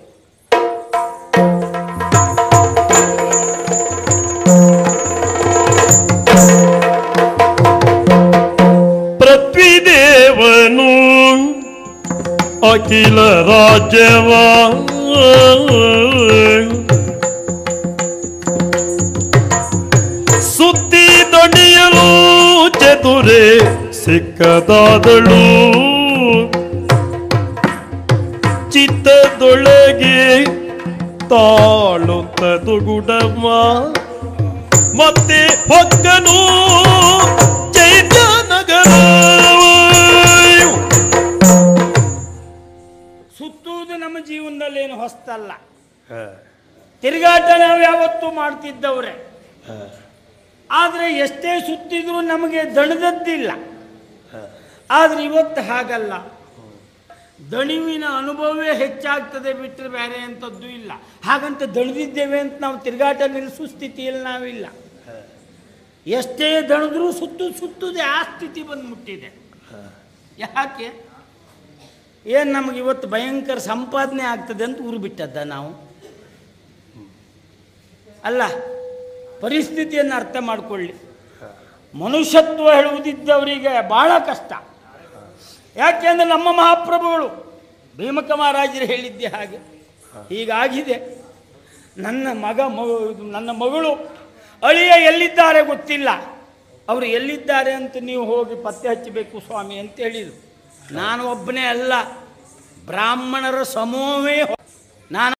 ಪೃಥ್ವಿದೇವನು ಅಖಿಲ ರಾಜ್ಯವ ಸುದ್ದಿ ದಣಿಯಲು ಚದುರೆ ಸಿಕ್ಕದಾದಳು ಚಿತ್ತದೊಳಗೆ ತಾಳುತ್ತದು ಗುಡಮ್ಮ ಮತ್ತೆ ಹೊಕ್ಕನು ಚೈತ್ಯ ನಗರ
ಸುತ್ತುವುದು ನಮ್ಮ ಜೀವನದಲ್ಲಿ ಏನು ಹೊಸ್ತಲ್ಲ ತಿರುಗಾಟ ನಾವು ಯಾವತ್ತೂ ಮಾಡ್ತಿದ್ದವ್ರೆ ಆದರೆ ಎಷ್ಟೇ ಸುತ್ತಿದ್ರೂ ನಮಗೆ ದಣದದ್ದಿಲ್ಲ ಆದರೆ ಇವತ್ತು ಹಾಗಲ್ಲ ದಣಿವಿನ ಅನುಭವವೇ ಹೆಚ್ಚಾಗ್ತದೆ ಬಿಟ್ಟರೆ ಬೇರೆ ಅಂಥದ್ದು ಇಲ್ಲ ಹಾಗಂತ ದಣಿದಿದ್ದೇವೆ ಅಂತ ನಾವು ತಿರುಗಾಟ ನಿಲ್ಲಿಸೋ ಸ್ಥಿತಿಯಲ್ಲಿ ನಾವಿಲ್ಲ ಎಷ್ಟೇ ದಣಿದ್ರೂ ಸುತ್ತು ಸುತ್ತದೆ ಆ ಸ್ಥಿತಿ ಬಂದ್ಬಿಟ್ಟಿದೆ ಯಾಕೆ ಏನು ನಮಗೆ ಇವತ್ತು ಭಯಂಕರ ಸಂಪಾದನೆ ಆಗ್ತದೆ ಅಂತ ಊರು ಬಿಟ್ಟದ್ದ ನಾವು ಅಲ್ಲ ಪರಿಸ್ಥಿತಿಯನ್ನು ಅರ್ಥ ಮಾಡಿಕೊಳ್ಳಿ ಮನುಷ್ಯತ್ವ ಹೇಳುವುದಿದ್ದವರಿಗೆ ಬಹಳ ಕಷ್ಟ ಯಾಕೆಂದ್ರೆ ನಮ್ಮ ಮಹಾಪ್ರಭುಗಳು ಭೀಮಕ ಮಹಾರಾಜರು ಹೇಳಿದ್ದೆ ಹಾಗೆ ಹೀಗಾಗಿದೆ ನನ್ನ ಮಗ ಮಗು ನನ್ನ ಮಗಳು ಅಳಿಯ ಎಲ್ಲಿದ್ದಾರೆ ಗೊತ್ತಿಲ್ಲ ಅವರು ಎಲ್ಲಿದ್ದಾರೆ ಅಂತ ನೀವು ಹೋಗಿ ಪತ್ತೆ ಹಚ್ಚಬೇಕು ಸ್ವಾಮಿ ಅಂತ ಹೇಳಿದರು ನಾನು ಒಬ್ಬನೇ ಅಲ್ಲ ಬ್ರಾಹ್ಮಣರ ಸಮೂಹವೇ ನಾನು